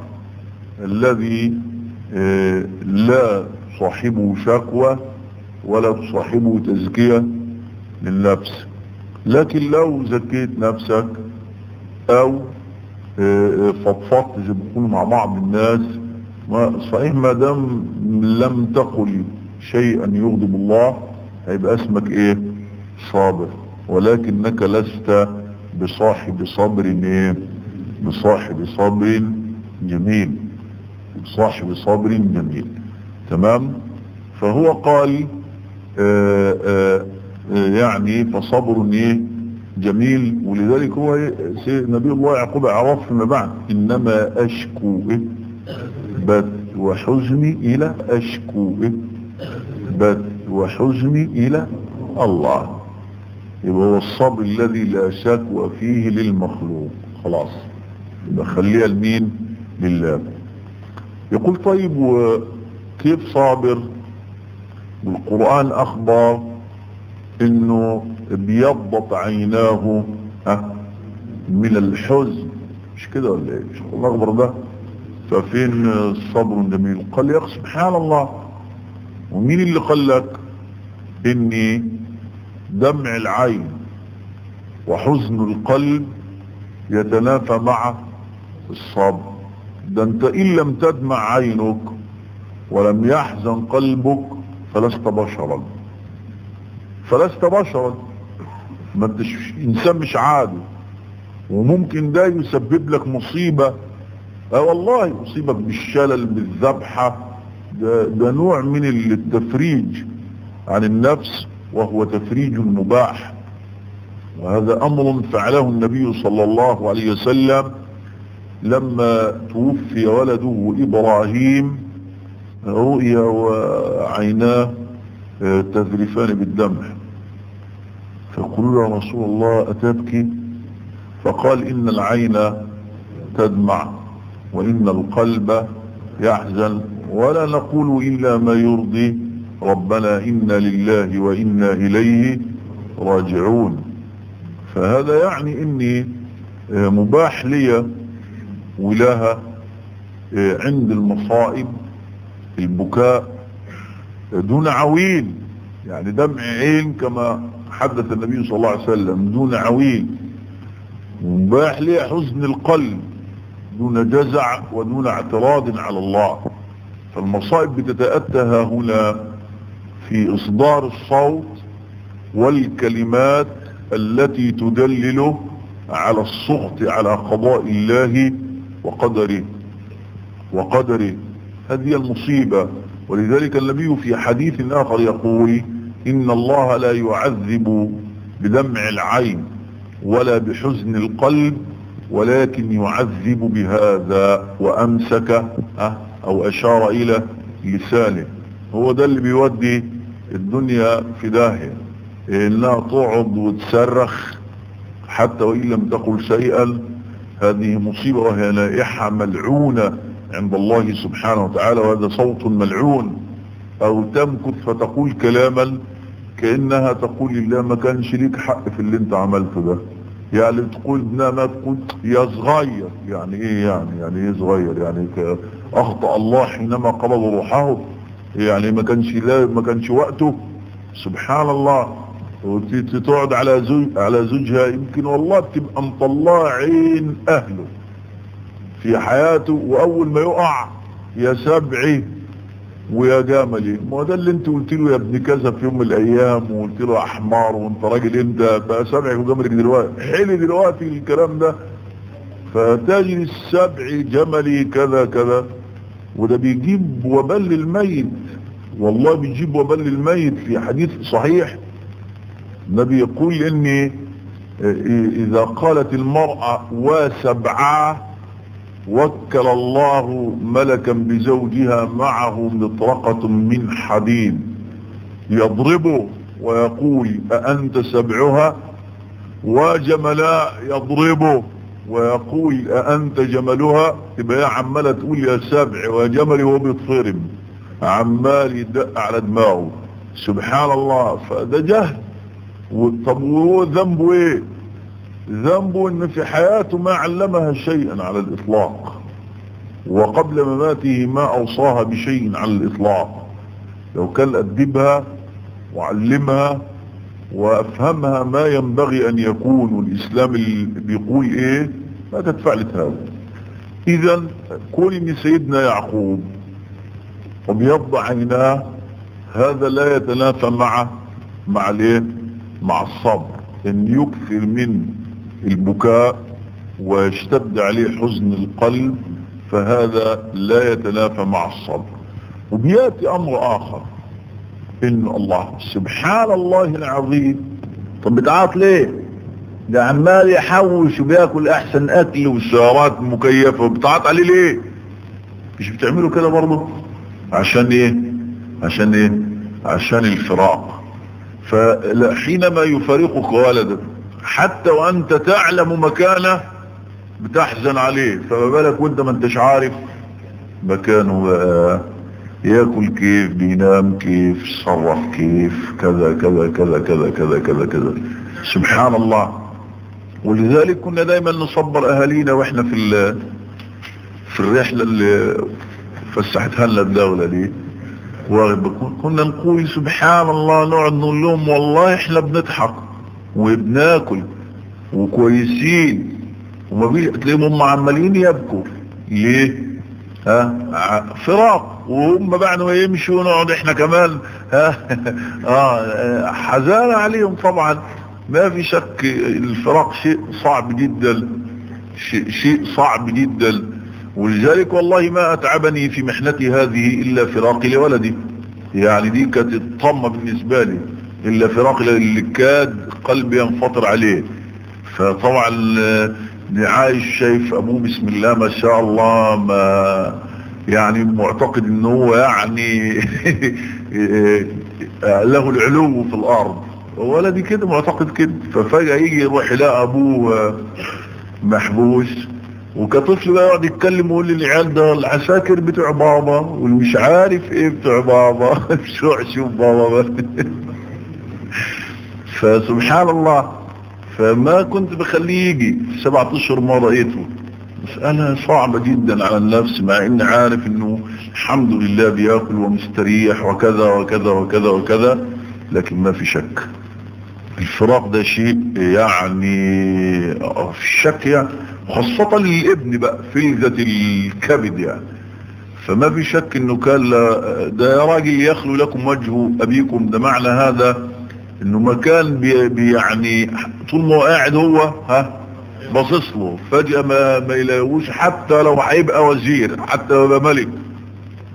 Speaker 1: الذي اه لا تصاحبه شكوى ولا تصاحبه تزكية للنفس لكن لو زكيت نفسك او اه فضفضت زي بيقولوا مع بعض الناس صحيح ما دام لم تقل شيئا يغضب الله هيبقى اسمك ايه صابر ولكنك لست بصاحب صبر ايه بصاحب صبر جميل بصاحب صبر جميل تمام فهو قال آآ آآ يعني فصبر ايه جميل ولذلك هو نبي الله يعقوب عرف فيما بعد انما اشكو إيه بث وحزني إلى أشكو بث وحزني إلى الله يبقى هو الصبر الذي لا شكوى فيه للمخلوق خلاص يبقى خليها لمين لله يقول طيب وكيف صابر والقرآن أخبر انه بيضت عيناه أه من الحزن مش كده ولا ايه مش الله أخبر ده ففين الصبر الجميل قال يا اخي سبحان الله ومين اللي قال لك اني دمع العين وحزن القلب يتنافى مع الصبر ده انت ان لم تدمع عينك ولم يحزن قلبك فلست بشرا فلست بشرا ما انتش انسان مش عادي وممكن ده يسبب لك مصيبه اه والله يصيبك بالشلل بالذبحة ده, ده نوع من التفريج عن النفس وهو تفريج مباح وهذا امر فعله النبي صلى الله عليه وسلم لما توفي ولده ابراهيم رؤيا وعيناه تذرفان بالدمع فقالوا يا رسول الله اتبكي فقال ان العين تدمع وإن القلب يحزن ولا نقول إلا ما يرضي ربنا إنا لله وإنا إليه راجعون فهذا يعني إني مباح لي ولها عند المصائب البكاء دون عويل يعني دمع عين كما حدث النبي صلى الله عليه وسلم دون عويل مباح لي حزن القلب دون جزع ودون اعتراض على الله فالمصائب بتتأتى هنا في إصدار الصوت والكلمات التي تدلل على السخط على قضاء الله وقدره وقدره هذه المصيبة ولذلك النبي في حديث آخر يقول إن الله لا يعذب بدمع العين ولا بحزن القلب ولكن يعذب بهذا وأمسك أو أشار إلى لسانه هو ده اللي بيودي الدنيا في داهية إنها تقعد وتصرخ حتى وإن لم تقل شيئا هذه مصيبة وهي نائحة ملعونة عند الله سبحانه وتعالى وهذا صوت ملعون أو تمكث فتقول كلاما كأنها تقول لله ما كانش ليك حق في اللي انت عملته ده يعني تقول ابنها ما تقول يا صغير يعني ايه يعني يعني ايه صغير يعني اخطأ الله حينما قبض روحه يعني ما كانش لا ما كانش وقته سبحان الله وتقعد على زوج على زوجها يمكن والله بتبقى مطلعه عين اهله في حياته واول ما يقع يا سبعي ويا جملي ما هو ده اللي انت قلت له يا ابن كذا في يوم من الايام وقلت له احمر وانت راجل انت بقى سبعك وجملك دلوقتي حلي دلوقتي الكلام ده فتجد السبع جملي كذا كذا وده بيجيب وبال للميت والله بيجيب وبال للميت في حديث صحيح النبي يقول اني اذا قالت المرأة وسبعاه وكل الله ملكا بزوجها معه مطرقة من حديد يضربه ويقول أأنت سبعها وجملاء يضربه ويقول أأنت جملها تبقى يا عمالة تقول يا سبع وجملي وهو بيتضرب عمال يدق على دماغه سبحان الله فده جهل طب وهو ذنبه ايه ذنبه ان في حياته ما علمها شيئا على الاطلاق وقبل مماته ما اوصاها بشيء على الاطلاق لو كان ادبها وعلمها وافهمها ما ينبغي ان يكون والاسلام اللي بيقول ايه ما كانت فعلت هذا اذا كون ان سيدنا يعقوب وبيض عيناه هذا لا يتنافى مع مع الايه مع الصبر ان يكثر من البكاء ويشتد عليه حزن القلب فهذا لا يتنافى مع الصبر وبياتي امر اخر ان الله سبحان الله العظيم
Speaker 2: طب بتعاط ليه ده عمال يحوش وبياكل احسن اكل
Speaker 1: والسيارات مكيفة وبتعاط عليه ليه مش بتعملوا كده برضه عشان ايه عشان ايه عشان الفراق فحينما يفارقك ولدك حتى وانت تعلم مكانه بتحزن عليه فما بالك وانت ما انتش عارف مكانه بقى ياكل كيف بينام كيف يتصرف كيف كذا كذا كذا كذا كذا كذا كذا سبحان الله ولذلك كنا دايما نصبر اهالينا واحنا في في الرحله اللي فسحتها لنا الدوله دي كنا نقول سبحان الله نقعد نقول لهم والله احنا بنضحك وبناكل وكويسين وما بيش تلاقيهم هم عمالين يبكوا ليه ها فراق وهم بعد ما يمشوا نقعد احنا كمان ها اه حزان عليهم طبعا ما في شك الفراق شيء صعب جدا شيء, شيء صعب جدا ولذلك والله ما اتعبني في محنتي هذه الا فراقي لولدي يعني دي كانت الطمة بالنسبة لي الا فراق اللي كاد قلبي ينفطر عليه فطبعا عايش شايف ابوه بسم الله ما شاء الله ما يعني معتقد ان هو يعني له العلو في الارض ولدي كده معتقد كده ففجأة يجي يروح يلاقي ابوه محبوس وكطفل بقى يقعد يتكلم ويقول للعيال ده العساكر بتوع بابا والمش عارف ايه بتوع بابا شو شوف بابا فسبحان الله فما كنت بخليه يجي سبعة اشهر ما رأيته مسألة صعبة جدا على النفس مع اني عارف انه الحمد لله بياكل ومستريح وكذا وكذا وكذا وكذا لكن ما في شك الفراق ده شيء يعني في الشك يعني خاصة للابن بقى فلذة الكبد يعني فما في شك انه كان ده يا راجل يخلو لكم وجه ابيكم ده معنى هذا انه ما كان بي بي يعني طول ما هو قاعد هو ها باصص له فجأة ما, ما يلاقوش حتى لو هيبقى وزير حتى لو يبقى ملك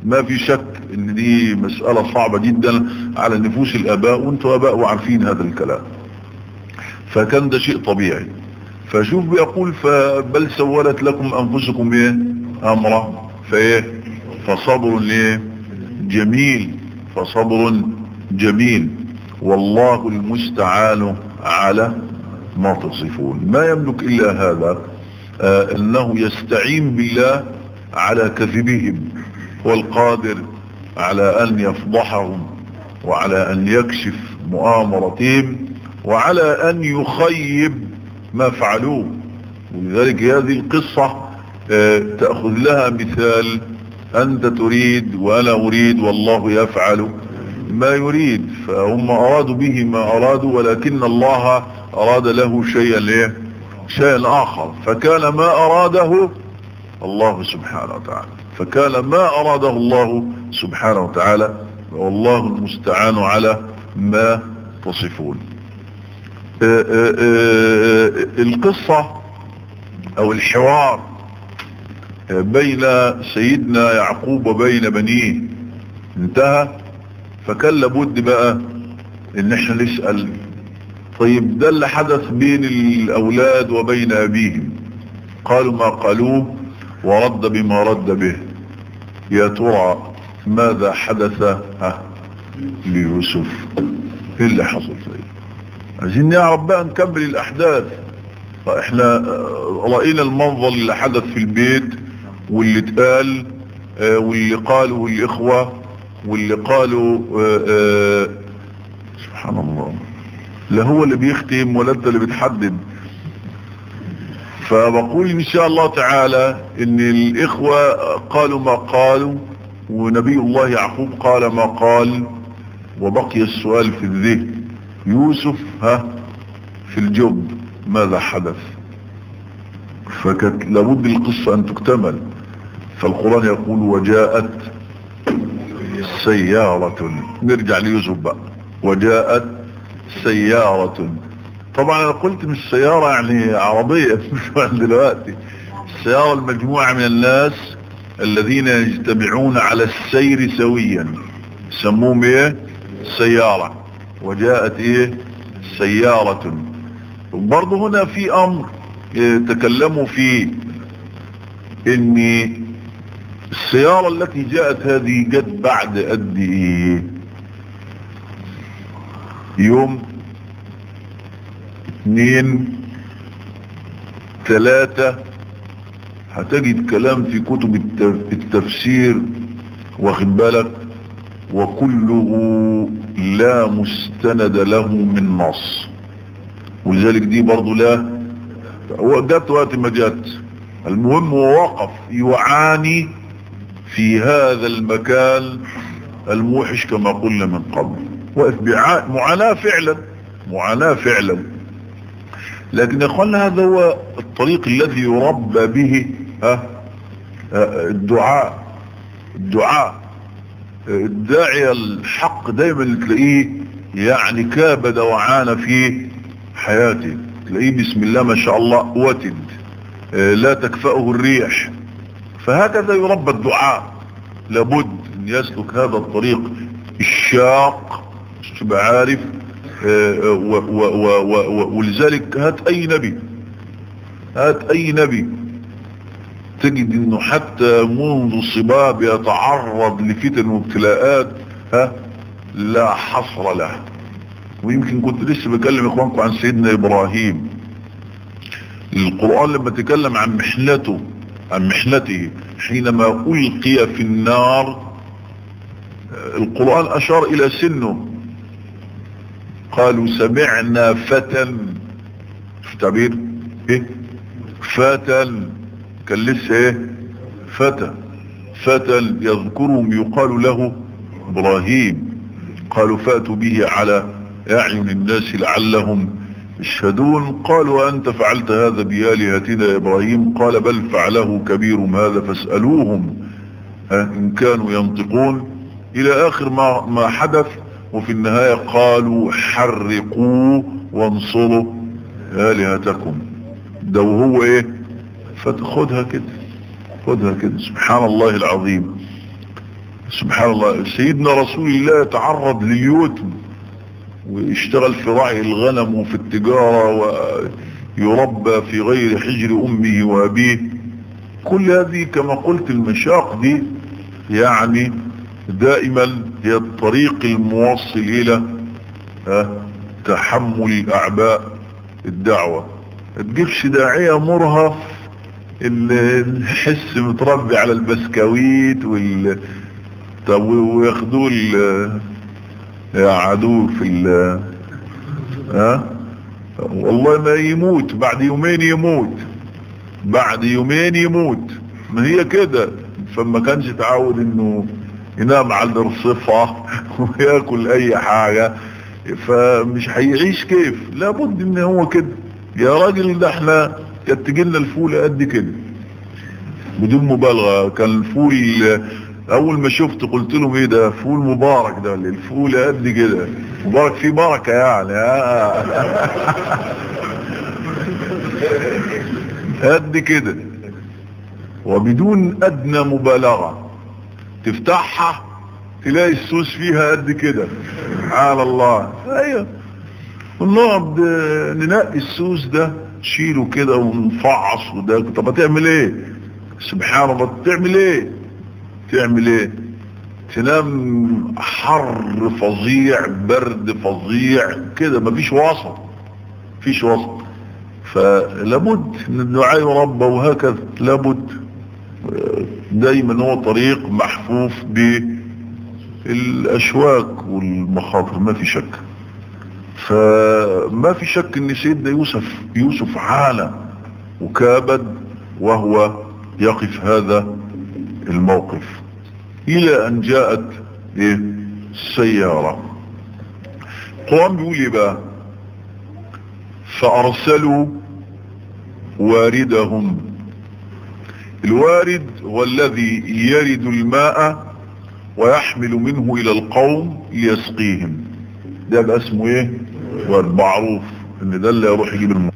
Speaker 1: ما في شك ان دي مسألة صعبة جدا على نفوس الاباء وانتوا اباء وعارفين هذا الكلام فكان ده شيء طبيعي فشوف بيقول فبل سولت لكم انفسكم ايه امرا فايه فصبر ليه جميل فصبر جميل والله المستعان على ما تصفون ما يملك الا هذا آه انه يستعين بالله على كذبهم والقادر على ان يفضحهم وعلى ان يكشف مؤامرتهم وعلى ان يخيب ما فعلوه ولذلك هذه القصة اه تأخذ لها مثال انت تريد وانا اريد والله يفعل ما يريد فهم ارادوا به ما ارادوا ولكن الله اراد له شيئا ليه شيئا اخر فكان ما اراده الله سبحانه وتعالى فكان ما اراده الله سبحانه وتعالى والله المستعان على ما تصفون اه اه القصة او الحوار بين سيدنا يعقوب وبين بنيه انتهى فكان لابد بقى ان احنا نسأل طيب ده اللي حدث بين الاولاد وبين ابيهم قالوا ما قالوه ورد بما رد به يا ترى ماذا حدث ها ليوسف ايه اللي حصل طيب عايزين نعرف بقى نكمل الاحداث فاحنا رأينا المنظر اللي حدث في البيت واللي اتقال واللي قالوا الاخوة واللي قالوا سبحان الله لا هو اللي بيختم ولا انت اللي بتحدد فبقول ان شاء الله تعالى ان الاخوة قالوا ما قالوا ونبي الله يعقوب قال ما قال وبقي السؤال في الذهن يوسف ها في الجب ماذا حدث فكانت لابد القصة ان تكتمل فالقرآن يقول وجاءت سيارة نرجع ليوسف بقى وجاءت سيارة طبعا انا قلت مش سيارة يعني عربية مش دلوقتي السيارة المجموعة من الناس الذين يجتمعون على السير سويا سموهم ايه سيارة وجاءت ايه سيارة برضه هنا في امر اه تكلموا فيه ان السيارة التي جاءت هذه جت بعد قد ايه يوم اثنين ثلاثة هتجد كلام في كتب التفسير واخد بالك وكله لا مستند له من نص ولذلك دي برضو لا جت وقت ما جت المهم هو وقف يعاني في هذا المكان الموحش كما قلنا من قبل وقف معاناة فعلا معاناة فعلا لكن يا اخوانا هذا هو الطريق الذي يربى به ها الدعاء الدعاء الداعية الحق دايما تلاقيه يعني كابد وعانى في حياته تلاقيه بسم الله ما شاء الله وتد لا تكفأه الريح فهكذا يربى الدعاء لابد ان يسلك هذا الطريق الشاق تبقى عارف ولذلك هات اي نبي هات اي نبي تجد انه حتى منذ الصباب يتعرض لفتن وابتلاءات ها لا حصر له ويمكن كنت لسه بكلم اخوانكم عن سيدنا ابراهيم القرآن لما تكلم عن محنته عن محنته حينما ألقي في النار القرآن أشار إلى سنه قالوا سمعنا فتى شو تعبير ايه فتى كان لسه ايه فتى فتى يذكرهم يقال له ابراهيم قالوا فاتوا به على اعين الناس لعلهم يشهدون قالوا أنت فعلت هذا بآلهتنا يا إبراهيم قال بل فعله كبيرهم هذا فاسألوهم إن كانوا ينطقون إلى آخر ما, ما حدث وفي النهاية قالوا حرقوا وانصروا آلهتكم ده وهو إيه فتخدها كده خدها كده سبحان الله العظيم سبحان الله سيدنا رسول الله تعرض لليتم واشتغل في رعي الغنم وفي التجارة ويربى في غير حجر أمه وأبيه كل هذه كما قلت المشاق دي يعني دائما هي الطريق الموصل إلى تحمل أعباء الدعوة تجيبش داعية مرهف اللي نحس متربي على البسكويت وال طب وياخدوه يقعدوه في ال ها والله ما يموت بعد يومين يموت بعد يومين يموت ما هي كده فما كانش تعود انه ينام على الرصفة وياكل اي حاجة فمش هيعيش كيف لابد ان هو كده يا راجل ده احنا كانت تجيلنا الفول قد كده بدون مبالغة كان الفول اول ما شفت قلت لهم ايه ده فول مبارك ده ولا الفول قد كده مبارك فيه بركة يعني قد كده وبدون ادنى مبالغة تفتحها تلاقي السوس فيها قد كده سبحان الله ايوه ونقعد ننقي السوس ده تشيله كده ونفعص وده طب هتعمل ايه سبحان الله تعمل ايه تعمل ايه تنام حر فظيع برد فظيع كده مفيش وسط مفيش وسط فلابد ان الدعاء يربى وهكذا لابد دايما هو طريق محفوف بالاشواك والمخاطر ما في شك فما في شك ان سيدنا يوسف يوسف عانى وكابد وهو يقف هذا الموقف الى ان جاءت ايه السيارة قوام بيقول ايه بقى فارسلوا واردهم الوارد هو الذي يرد الماء ويحمل منه الى القوم ليسقيهم ده بقى اسمه ايه وارد معروف ان ده اللي يروح يجيب الماء